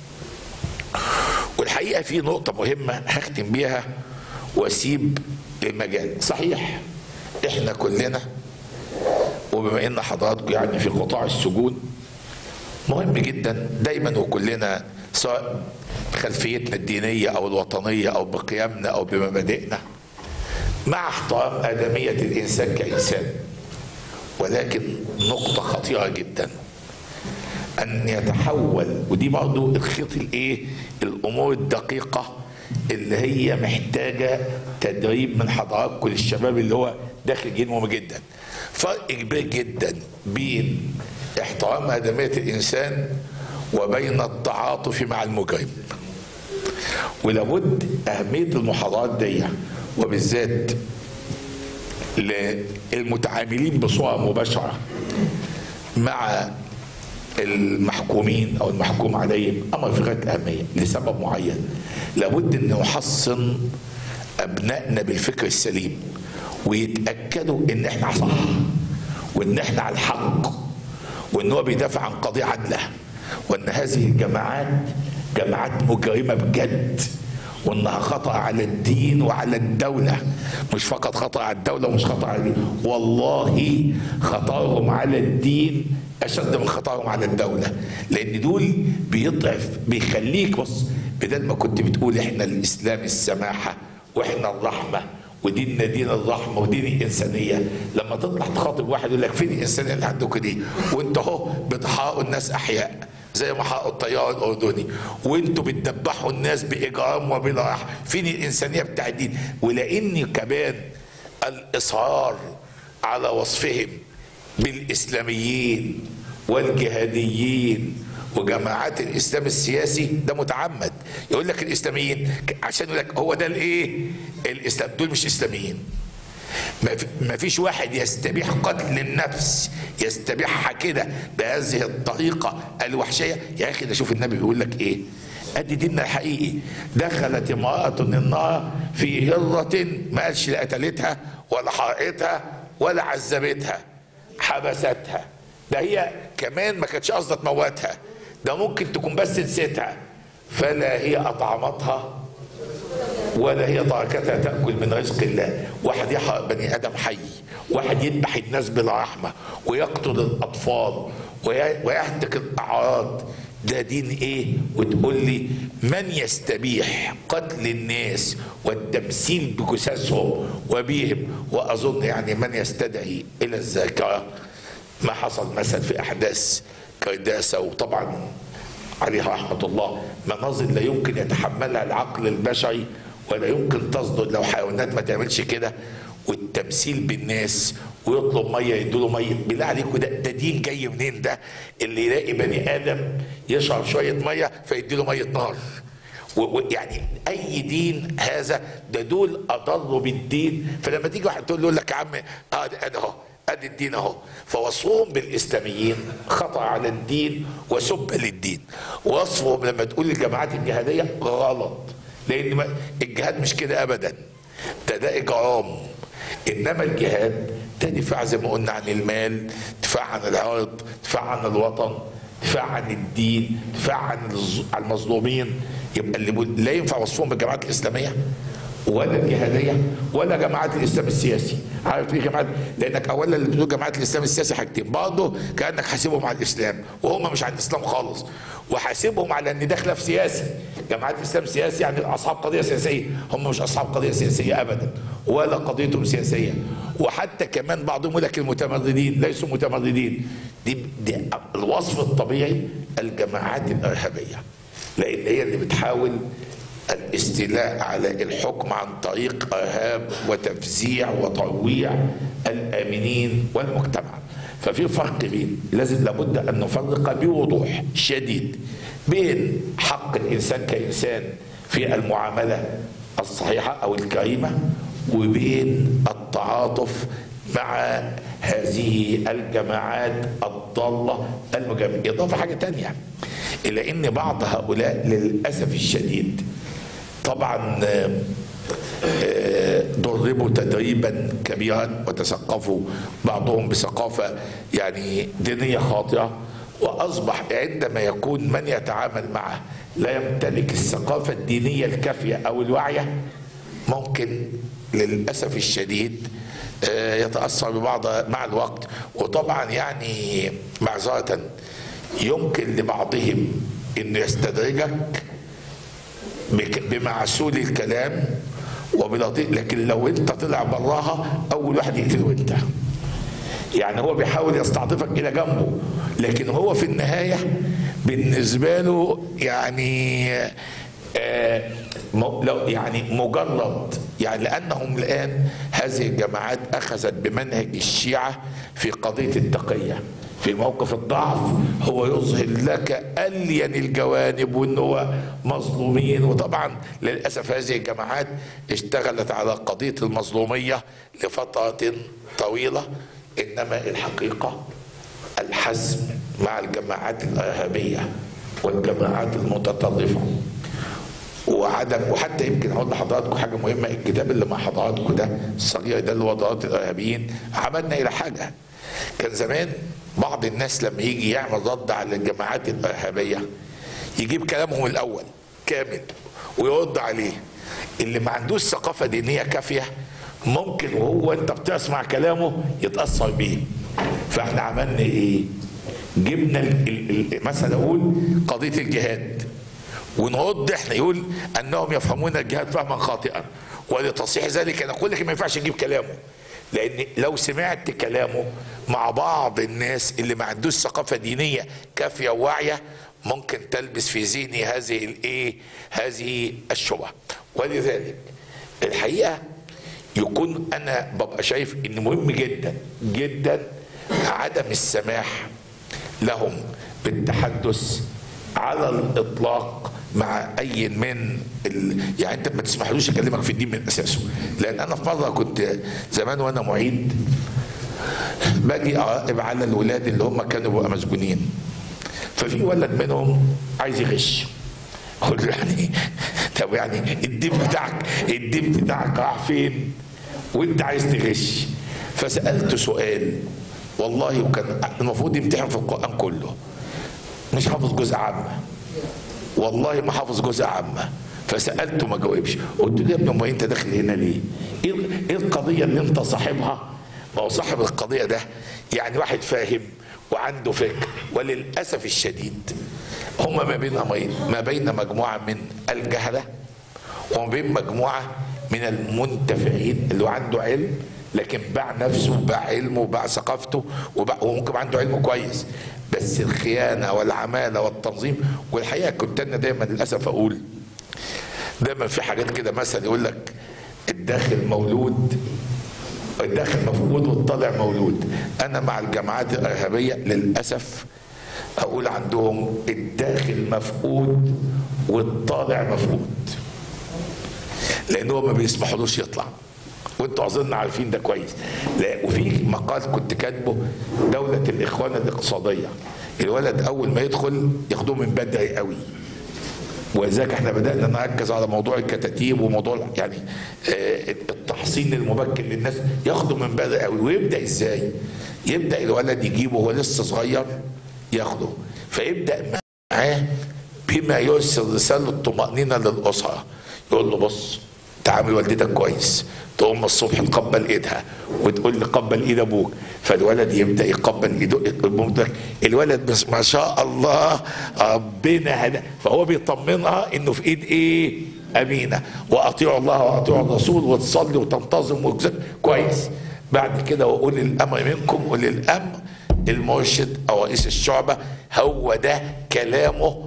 Speaker 1: والحقيقه في نقطه مهمه هختم بيها واسيب المجال صحيح احنا كلنا وبما ان حضراتكم يعني في قطاع السجون مهم جدا دايما وكلنا سواء بخلفيتنا الدينيه او الوطنيه او بقيمنا او بمبادئنا مع احترام ادميه الانسان كانسان ولكن نقطه خطيره جدا ان يتحول ودي برضو الخيط الايه الامور الدقيقه اللي هي محتاجه تدريب من حضراتكم للشباب اللي هو داخل جيل مهم جدا فرق كبير جدا بين احترام ادميه الانسان وبين التعاطف مع المجرم ولابد اهميه المحاضرات دي وبالذات للمتعاملين بصوره مباشره مع المحكومين او المحكوم عليهم امر في غايه الاهميه لسبب معين لابد ان نحصن ابنائنا بالفكر السليم ويتاكدوا ان احنا صح وان احنا على الحق وان هو بيدافع عن قضيه عادله وان هذه الجماعات جماعات مجرمه بجد وانها خطا على الدين وعلى الدوله مش فقط خطا على الدوله ومش خطا على الدين والله خطرهم على الدين اشد من خطرهم على الدوله لان دول بيضعف بيخليك بص بدل ما كنت بتقول احنا الاسلام السماحه واحنا الرحمه وديننا دين الرحمه ودين الانسانيه لما تطلع تخاطب واحد يقول لك فين الانسانيه اللي عندكم دي وانت اهو بتحققوا الناس احياء زي ما حققوا الطيار الاردني وانتوا بتدبحوا الناس باجرام وبلا رحمه فين الانسانيه بتاع الدين ولاني كمان الاصرار على وصفهم بالاسلاميين والجهاديين وجماعات الاسلام السياسي ده متعمد يقول لك الاسلاميين عشان يقول لك هو ده الايه الاسلام دول مش اسلاميين ما فيش واحد يستبيح قتل النفس يستبيحها كده بهذه الطريقه الوحشيه يا اخي ده شوف النبي بيقول لك ايه ادي ديننا الحقيقي دخلت امراه النار في هره ما قالش لا قتلتها ولا حرقتها ولا عذبتها حبستها ده هي كمان ما كانتش قصدها تموتها ده ممكن تكون بس نسيتها فلا هي اطعمتها ولا هي تركتها تاكل من رزق الله واحد يحرق بني ادم حي واحد يذبح الناس بالرحمه ويقتل الاطفال ويهتك الاعراض ده دين ايه وتقول لي من يستبيح قتل الناس والتمثيل بجثثهم وبهم واظن يعني من يستدعي الى الذاكره ما حصل مثلا في احداث كرداسه وطبعا عليه رحمه الله مناظر لا يمكن يتحملها العقل البشري ولا يمكن تصدر لو حيوانات ما تعملش كده والتمثيل بالناس ويطلب ميه يدوله ميه بالله عليكم ده, ده دين جاي منين ده اللي يلاقي بني ادم يشرب شويه ميه فيديله ميه نار ويعني اي دين هذا ده دول اضروا بالدين فلما تيجي واحد تقول له لك يا عم اه ده اهو ادي الدين اهو فوصفهم بالاسلاميين خطا على الدين وسب للدين وصفهم لما تقول الجماعات الجهاديه غلط لان الجهاد مش كده ابدا ده ده اجرام انما الجهاد ده دفاع زي ما قلنا عن المال دفاع عن العرض دفاع عن الوطن دفاع عن الدين دفاع عن المظلومين يبقى اللي لا ينفع وصفهم بالجماعات الاسلاميه ولا الجهاديه ولا جماعات الاسلام السياسي عارف ليه جماعات لانك اولا اللي بتقول جماعات الاسلام السياسي حاجتين برضه كانك حاسبهم على الاسلام وهم مش على الاسلام خالص وحاسبهم على ان ده خلاف سياسي جماعات الاسلام سياسي يعني اصحاب قضيه سياسيه هم مش اصحاب قضيه سياسيه ابدا ولا قضيتهم سياسيه وحتى كمان بعضهم يقول لك المتمردين ليسوا متمردين دي, دي الوصف الطبيعي الجماعات الارهابيه لان هي اللي بتحاول الاستيلاء على الحكم عن طريق ارهاب وتفزيع وترويع الامنين والمجتمع ففي فرق بين لازم لابد ان نفرق بوضوح شديد بين حق الانسان كانسان في المعامله الصحيحه او الكريمه وبين التعاطف مع هذه الجماعات الضالة المجرمة إضافة حاجة تانية إلى أن بعض هؤلاء للأسف الشديد طبعا دربوا تدريبا كبيرا وتثقفوا بعضهم بثقافة يعني دينية خاطئة وأصبح عندما يكون من يتعامل معه لا يمتلك الثقافة الدينية الكافية أو الواعية ممكن للأسف الشديد يتأثر ببعض مع الوقت وطبعا يعني معذرة يمكن لبعضهم انه يستدرجك بمعسول الكلام وبلطيف لكن لو انت طلع براها اول واحد يقتله انت يعني هو بيحاول يستعطفك الى جنبه لكن هو في النهايه بالنسبه له يعني آه لو يعني مجرد يعني لانهم الان هذه الجماعات اخذت بمنهج الشيعه في قضيه التقيه في موقف الضعف هو يظهر لك الين الجوانب وان هو مظلومين وطبعا للاسف هذه الجماعات اشتغلت على قضيه المظلوميه لفتره طويله انما الحقيقه الحزم مع الجماعات الارهابيه والجماعات المتطرفه وعدم وحتى يمكن اقول لحضراتكم حاجه مهمه الكتاب اللي مع حضراتكم ده الصغير ده اللي هو ضرورات الارهابيين عملنا الى حاجه كان زمان بعض الناس لما يجي يعمل رد على الجماعات الارهابيه يجيب كلامهم الاول كامل ويرد عليه اللي ما عندوش ثقافه دينيه كافيه ممكن وهو انت بتسمع كلامه يتاثر بيه فاحنا عملنا ايه جبنا ال- ال- ال- مثلا اقول قضيه الجهاد ونرد احنا يقول انهم يفهمون الجهاد فهما خاطئا ولتصحيح ذلك نقول لك ما ينفعش نجيب كلامه لان لو سمعت كلامه مع بعض الناس اللي ما عندوش ثقافه دينيه كافيه وواعيه ممكن تلبس في ذهني هذه الايه هذه الشبهه ولذلك الحقيقه يكون انا ببقى شايف ان مهم جدا جدا عدم السماح لهم بالتحدث على الاطلاق مع اي من ال... يعني انت ما تسمحلوش اكلمك في الدين من اساسه لان انا في مره كنت زمان وانا معيد باجي اراقب على الولاد اللي هم كانوا بقى مسجونين ففي ولد منهم عايز يغش اقول له يعني طب يعني الدين بتاعك الدين بتاعك راح فين وانت عايز تغش فسالته سؤال والله وكان المفروض يمتحن في القران كله مش حافظ جزء عامه والله ما حافظ جزء عامه فسالته ما جاوبش قلت له يا ابني امال انت داخل هنا ليه؟ ايه إيه القضيه اللي انت صاحبها؟ ما هو صاحب القضيه ده يعني واحد فاهم وعنده فكر وللاسف الشديد هم ما بين امرين ما بين مجموعه من الجهله وما بين مجموعه من المنتفعين اللي هو عنده علم لكن باع نفسه باع علمه باع ثقافته وباع وممكن يبقى عنده علم كويس بس الخيانه والعماله والتنظيم والحقيقه كنت انا دايما للاسف اقول دايما في حاجات كده مثلا يقول لك الداخل مولود الداخل مفقود والطالع مولود انا مع الجماعات الارهابيه للاسف اقول عندهم الداخل مفقود والطالع مفقود لان هو ما بيسمحولوش يطلع وانتوا اظن عارفين ده كويس لا وفي مقال كنت كاتبه دوله الاخوان الاقتصاديه الولد اول ما يدخل ياخدوه من بدري قوي ولذلك احنا بدانا نركز على موضوع الكتاتيب وموضوع يعني آه، التحصين المبكر للناس ياخده من بدري قوي ويبدا ازاي؟ يبدا الولد يجيبه وهو لسه صغير ياخده فيبدا معاه بما يرسل رساله الطمانينه للاسره يقول له بص تعامل والدتك كويس تقوم الصبح تقبل ايدها وتقول لي قبل ايد ابوك فالولد يبدا يقبل ايد امك الولد بس ما شاء الله ربنا هدى فهو بيطمنها انه في ايد ايه امينه واطيعوا الله واطيعوا الرسول وتصلي وتنتظم وكذا كويس بعد كده واولي الامر منكم اولي الامر المرشد او رئيس الشعبه هو ده كلامه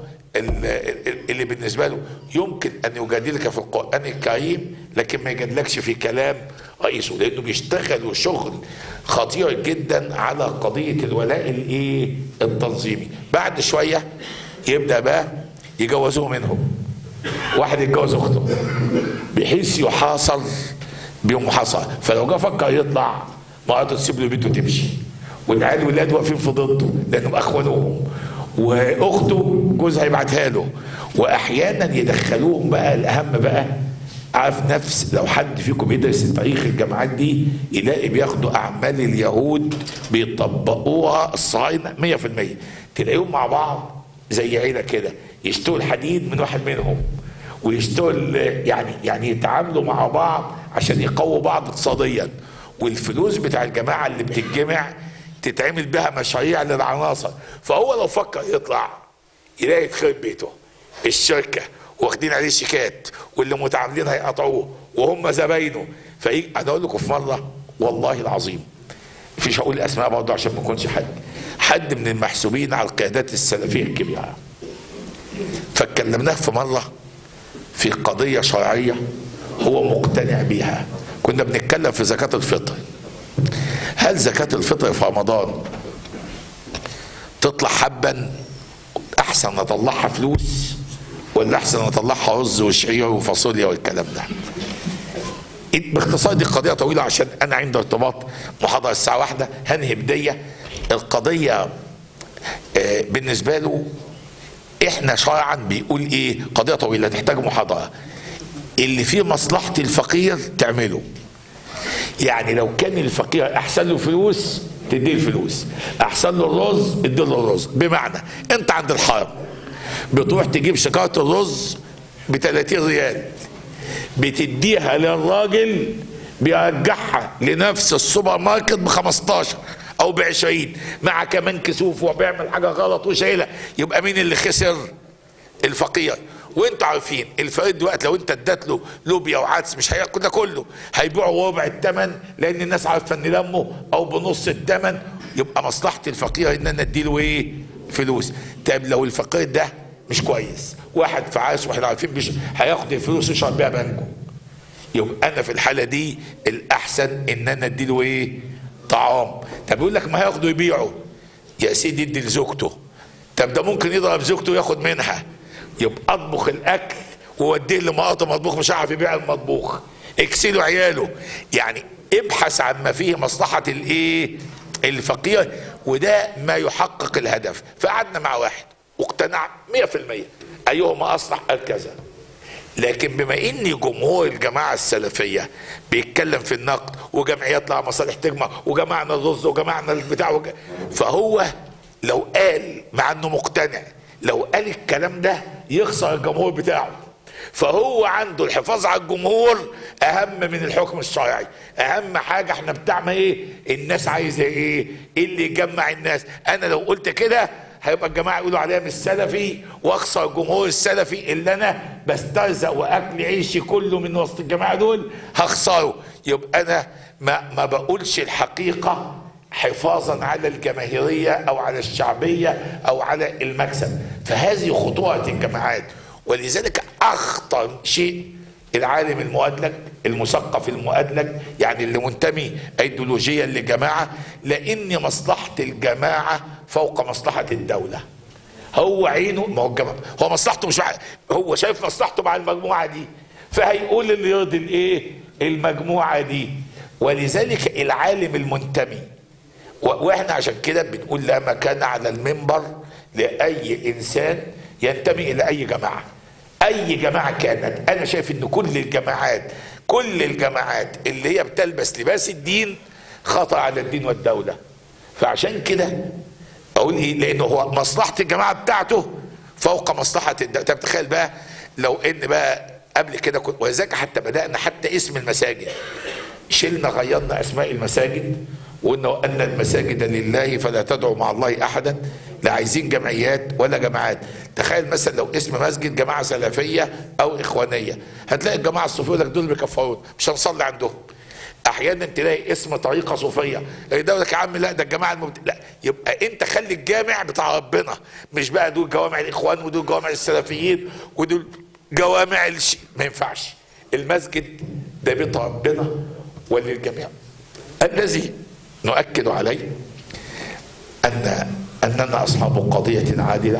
Speaker 1: ال- اللي بالنسبه له يمكن ان يجادلك في القران الكريم لكن ما يجادلكش في كلام رئيسه لانه بيشتغل شغل خطير جدا على قضيه الولاء الايه التنظيمي بعد شويه يبدا بقى يجوزوه منهم واحد يتجوز اخته بحيث يحاصر بمحاصره فلو جه فكر يطلع مراته تسيب له بيته وتمشي والعيال ولاد واقفين في ضده لانهم اخوانهم واخته جوزها يبعتها له واحيانا يدخلوهم بقى الاهم بقى عارف نفس لو حد فيكم يدرس تاريخ الجامعات دي يلاقي بياخدوا اعمال اليهود بيطبقوها الصهاينه 100% تلاقيهم مع بعض زي عيله كده يشتروا الحديد من واحد منهم ويشتروا ال- يعني يعني يتعاملوا مع بعض عشان يقووا بعض اقتصاديا والفلوس بتاع الجماعه اللي بتتجمع تتعمل بها مشاريع للعناصر فهو لو فكر يطلع يلاقي يخرب بيته الشركه واخدين عليه شيكات واللي متعاملين هيقطعوه وهم زباينه فايه انا اقول لكم في مره والله العظيم مفيش هقول اسماء برضه عشان ما يكونش حد حد من المحسوبين على القيادات السلفيه الكبيره فاتكلمناه في مره في قضيه شرعيه هو مقتنع بيها كنا بنتكلم في زكاه الفطر هل زكاه الفطر في رمضان تطلع حبا احسن نطلعها فلوس ولا احسن نطلعها رز وشعير وفاصوليا والكلام ده باختصار دي قضية طويلة عشان أنا عندي ارتباط محاضرة الساعة واحدة هنهي بدية القضية آه، بالنسبة له احنا شرعا بيقول ايه قضيه طويله تحتاج محاضره اللي فيه مصلحه الفقير تعمله يعني لو كان الفقير احسن له فلوس تديه الفلوس احسن له الرز ادي له الرز بمعنى انت عند الحرم بتروح تجيب شكاره الرز ب 30 ريال بتديها للراجل بيرجعها لنفس السوبر ماركت ب 15 او ب 20 مع كمان كسوف وبيعمل حاجه غلط وشايلها يبقى مين اللي خسر؟ الفقير وانتوا عارفين الفريق دلوقتي لو انت اديت له لوبيا وعدس مش هياكل ده كله هيبيعوا ربع الثمن لان الناس عارفه ان لمه او بنص الثمن يبقى مصلحه الفقير ان انا اديله ايه؟ فلوس طب لو الفقير ده مش كويس واحد فعاس واحنا عارفين مش هياخد الفلوس ويشرب بيها بانجو يبقى انا في الحاله دي الاحسن ان انا اديله ايه؟ طعام طب يقول لك ما هياخده يبيعه يا سيدي ادي لزوجته طب ده ممكن يضرب زوجته وياخد منها يبقى اطبخ الاكل ووديه لمقاطع مطبوخ مش عارف يبيع المطبوخ اكسلوا عياله يعني ابحث عن ما فيه مصلحه الايه الفقير وده ما يحقق الهدف فقعدنا مع واحد واقتنع 100% ايهما اصلح قال كذا لكن بما ان جمهور الجماعه السلفيه بيتكلم في النقد وجمعيات لها مصالح تجمع وجمعنا الرز وجمعنا البتاع وج... فهو لو قال مع انه مقتنع لو قال الكلام ده يخسر الجمهور بتاعه فهو عنده الحفاظ على الجمهور اهم من الحكم الشرعي اهم حاجه احنا بتاعنا ايه الناس عايزه ايه إيه اللي يجمع الناس انا لو قلت كده هيبقى الجماعه يقولوا عليا مش سلفي واخسر الجمهور السلفي اللي انا بسترزق واكل عيشي كله من وسط الجماعه دول هخسره يبقى انا ما ما بقولش الحقيقه حفاظا على الجماهيريه او على الشعبيه او على المكسب فهذه خطوره الجماعات ولذلك اخطر شيء العالم المؤدلج المثقف المؤدلج يعني اللي منتمي ايديولوجيا لجماعه لان مصلحه الجماعه فوق مصلحه الدوله هو عينه ما هو الجماعه هو مصلحته مش مع هو شايف مصلحته مع المجموعه دي فهيقول اللي يرضي الايه المجموعه دي ولذلك العالم المنتمي واحنا عشان كده بنقول لا مكان على المنبر لاي انسان ينتمي الى اي جماعه اي جماعه كانت انا شايف ان كل الجماعات كل الجماعات اللي هي بتلبس لباس الدين خطا على الدين والدوله فعشان كده اقول ايه لانه هو مصلحه الجماعه بتاعته فوق مصلحه الدوله طب تخيل بقى لو ان بقى قبل كده كنت ولذلك حتى بدانا حتى اسم المساجد شلنا غيرنا اسماء المساجد وانه ان المساجد لله فلا تدعوا مع الله احدا لا عايزين جمعيات ولا جماعات تخيل مثلا لو اسم مسجد جماعه سلفيه او اخوانيه هتلاقي الجماعه الصوفيه يقول لك دول بيكفرون مش هنصلي عندهم احيانا تلاقي اسم طريقه صوفيه يقول لك يا عم لا ده الجماعه المبت... لا يبقى انت خلي الجامع بتاع ربنا مش بقى دول جوامع الاخوان ودول جوامع السلفيين ودول جوامع الش... ما ينفعش المسجد ده بيت ربنا وللجميع الذي نؤكد عليه ان اننا اصحاب قضيه عادله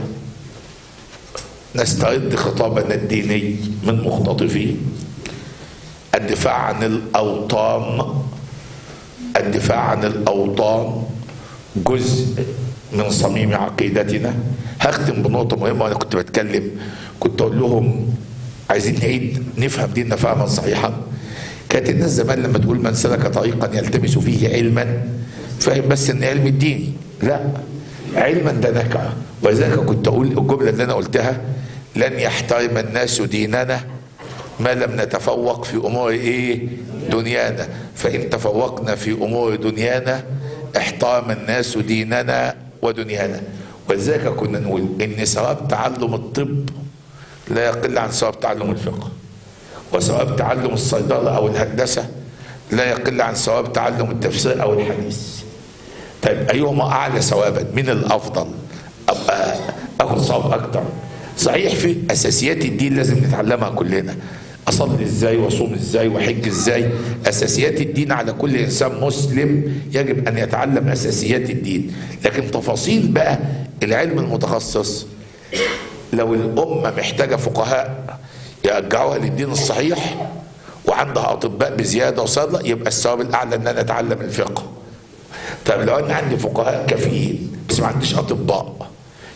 Speaker 1: نستعد خطابنا الديني من مختطفيه الدفاع عن الاوطان الدفاع عن الاوطان جزء من صميم عقيدتنا هختم بنقطه مهمه وانا كنت بتكلم كنت اقول لهم عايزين نعيد نفهم ديننا فهما صحيحا كانت الناس زمان لما تقول من سلك طريقا يلتمس فيه علما فاهم بس ان علم الديني لا علما ده نكره ولذلك كنت اقول الجمله اللي انا قلتها لن يحترم الناس ديننا ما لم نتفوق في امور ايه دنيانا فان تفوقنا في امور دنيانا احترم الناس ديننا ودنيانا ولذلك كنا نقول ان ثواب تعلم الطب لا يقل عن ثواب تعلم الفقه وثواب تعلم الصيدله او الهندسه لا يقل عن ثواب تعلم التفسير او الحديث طيب ايهما اعلى ثوابا من الافضل ابقى اخذ ثواب اكتر صحيح في اساسيات الدين لازم نتعلمها كلنا اصلي ازاي واصوم ازاي واحج ازاي اساسيات الدين على كل انسان مسلم يجب ان يتعلم اساسيات الدين لكن تفاصيل بقى العلم المتخصص لو الامه محتاجه فقهاء يرجعوها للدين الصحيح وعندها اطباء بزياده وصادة يبقى الثواب الاعلى ان انا اتعلم الفقه طب لو انا عندي فقهاء كافيين بس ما عنديش اطباء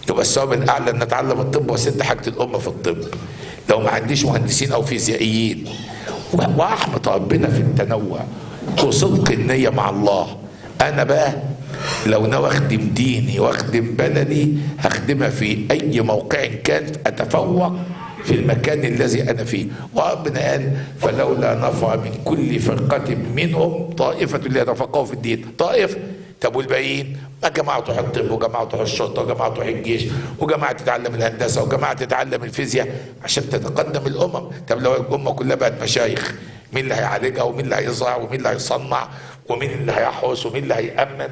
Speaker 1: يبقى الثواب الاعلى ان اتعلم الطب واسد حاجه الامه في الطب لو ما عنديش مهندسين او فيزيائيين و- واحمد ربنا في التنوع وصدق النيه مع الله انا بقى لو ناوي اخدم ديني واخدم بلدي هخدمها في اي موقع كان اتفوق في المكان الذي انا فيه وربنا قال فلولا نفر من كل فرقه منهم طائفه ليتفقهوا في الدين طائفه طب والباقيين ما جماعه تروح الطب وجماعه تروح الشرطه وجماعه تروح الجيش وجماعه تتعلم الهندسه وجماعه تتعلم الفيزياء عشان تتقدم الامم طب لو الامه كلها بقت مشايخ مين اللي هيعالجها ومين اللي هيزرع ومين اللي هيصنع ومين اللي هيحرس ومين اللي هيامن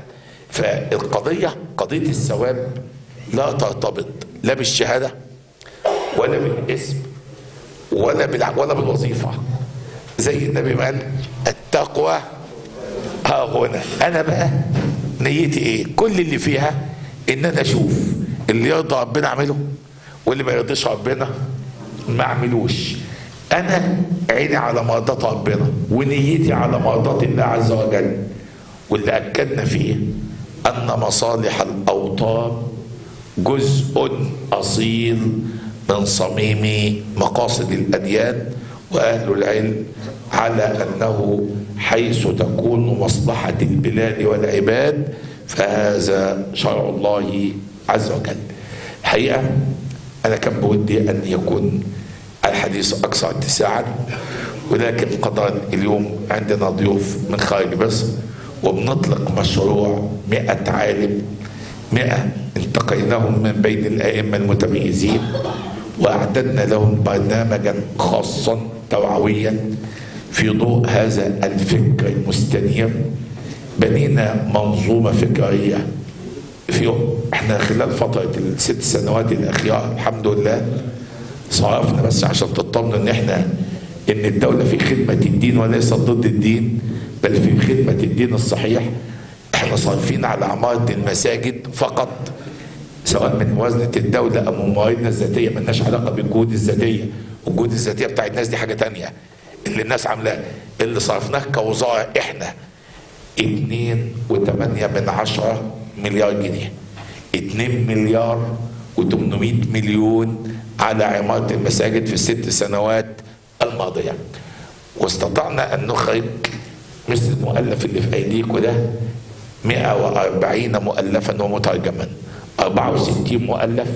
Speaker 1: فالقضيه قضيه الثواب لا ترتبط لا بالشهاده ولا بالاسم ولا بالع... ولا بالوظيفه زي النبي ما قال التقوى ها هنا انا بقى نيتي ايه كل اللي فيها ان انا اشوف اللي يرضى ربنا اعمله واللي ما يرضيش ربنا ما اعملوش انا عيني على مرضات ربنا ونيتي على مرضات الله عز وجل واللي اكدنا فيه ان مصالح الاوطان جزء اصيل من صميم مقاصد الاديان واهل العلم على انه حيث تكون مصلحه البلاد والعباد فهذا شرع الله عز وجل الحقيقه انا كان بودي ان يكون الحديث اكثر اتساعا ولكن قدرا اليوم عندنا ضيوف من خارج مصر وبنطلق مشروع مئة عالم مئة انتقيناهم من بين الأئمة المتميزين وأعددنا لهم برنامجا خاصا توعويا في ضوء هذا الفكر المستنير بنينا منظومة فكرية في احنا خلال فترة الست سنوات الأخيرة الحمد لله صرفنا بس عشان تطمن ان احنا ان الدولة في خدمة الدين وليست ضد الدين بل في خدمة الدين الصحيح احنا صارفين على عمارة المساجد فقط سواء من موازنة الدولة أو من مواردنا الذاتية ملناش علاقة بالجهود الذاتية والجهود الذاتية بتاع الناس دي حاجة تانية اللي الناس عاملاه اللي صرفناه كوزارة احنا اتنين وتمانية من عشرة مليار جنيه اتنين مليار وتمنمية مليون على عمارة المساجد في الست سنوات الماضية واستطعنا أن نخرج مثل المؤلف اللي في أيديكم ده 140 مؤلفا ومترجما 64 مؤلف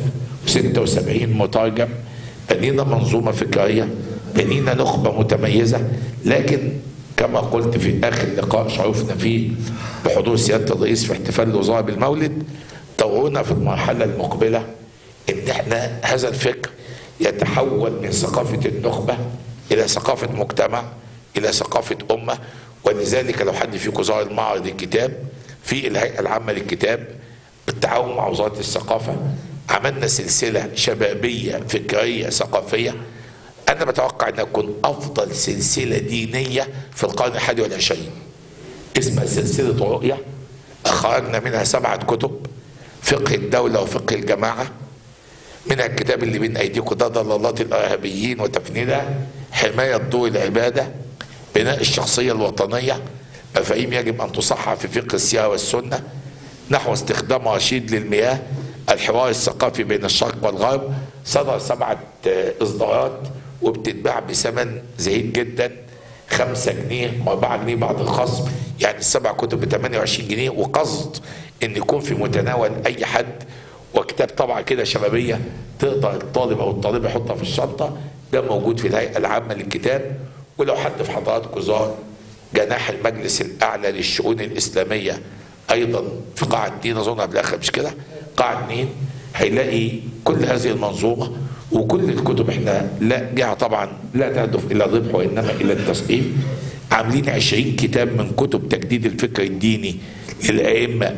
Speaker 1: و76 مترجم بنينا منظومة فكرية بنينا نخبة متميزة لكن كما قلت في آخر لقاء شرفنا فيه بحضور سيادة الرئيس في احتفال الوزراء بالمولد تورونا في المرحلة المقبلة إن احنا هذا الفكر يتحول من ثقافة النخبة إلى ثقافة مجتمع إلى ثقافة أمة ولذلك لو حد فيكم زار معرض الكتاب في الهيئة العامة للكتاب بالتعاون مع وزارة الثقافة عملنا سلسلة شبابية فكرية ثقافية أنا بتوقع أنها تكون أفضل سلسلة دينية في القرن الحادي والعشرين اسمها سلسلة رؤية أخرجنا منها سبعة كتب فقه الدولة وفقه الجماعة منها الكتاب اللي بين أيديكم ده ضلالات الإرهابيين وتفنيدها حماية دور العبادة بناء الشخصية الوطنية مفاهيم يجب أن تصحح في فقه السيرة والسنة نحو استخدام رشيد للمياه الحوار الثقافي بين الشرق والغرب صدر سبعة إصدارات وبتتباع بثمن زهيد جدا خمسة جنيه وأربعة جنيه بعد الخصم يعني السبع كتب ب 28 جنيه وقصد إن يكون في متناول أي حد وكتاب طبعا كده شبابية تقدر الطالب أو الطالبة يحطها في الشنطة ده موجود في الهيئة العامة للكتاب ولو حد في حضراتكم زار جناح المجلس الأعلى للشؤون الإسلامية ايضا في قاعة اتنين اظن قبل اخر مش كده قاعة اتنين هيلاقي كل هذه المنظومة وكل الكتب احنا لا جهة طبعا لا تهدف الى الربح وانما الى التثقيف عاملين عشرين كتاب من كتب تجديد الفكر الديني للائمة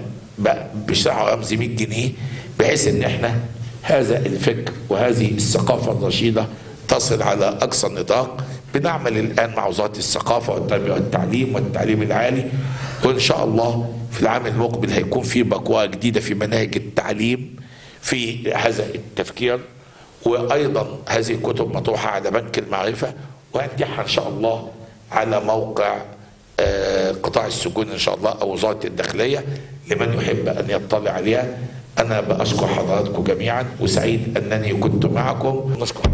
Speaker 1: بسعر رمزي 100 جنيه بحيث ان احنا هذا الفكر وهذه الثقافة الرشيدة تصل على اقصى النطاق بنعمل الان مع وزارة الثقافة والتربية والتعليم والتعليم العالي وان شاء الله في العام المقبل هيكون في بقوة جديدة في مناهج التعليم في هذا التفكير وأيضا هذه الكتب مطروحة على بنك المعرفة وهنجحها إن شاء الله على موقع قطاع السجون إن شاء الله أو وزارة الداخلية لمن يحب أن يطلع عليها أنا بأشكر حضراتكم جميعا وسعيد أنني كنت معكم
Speaker 2: نشكر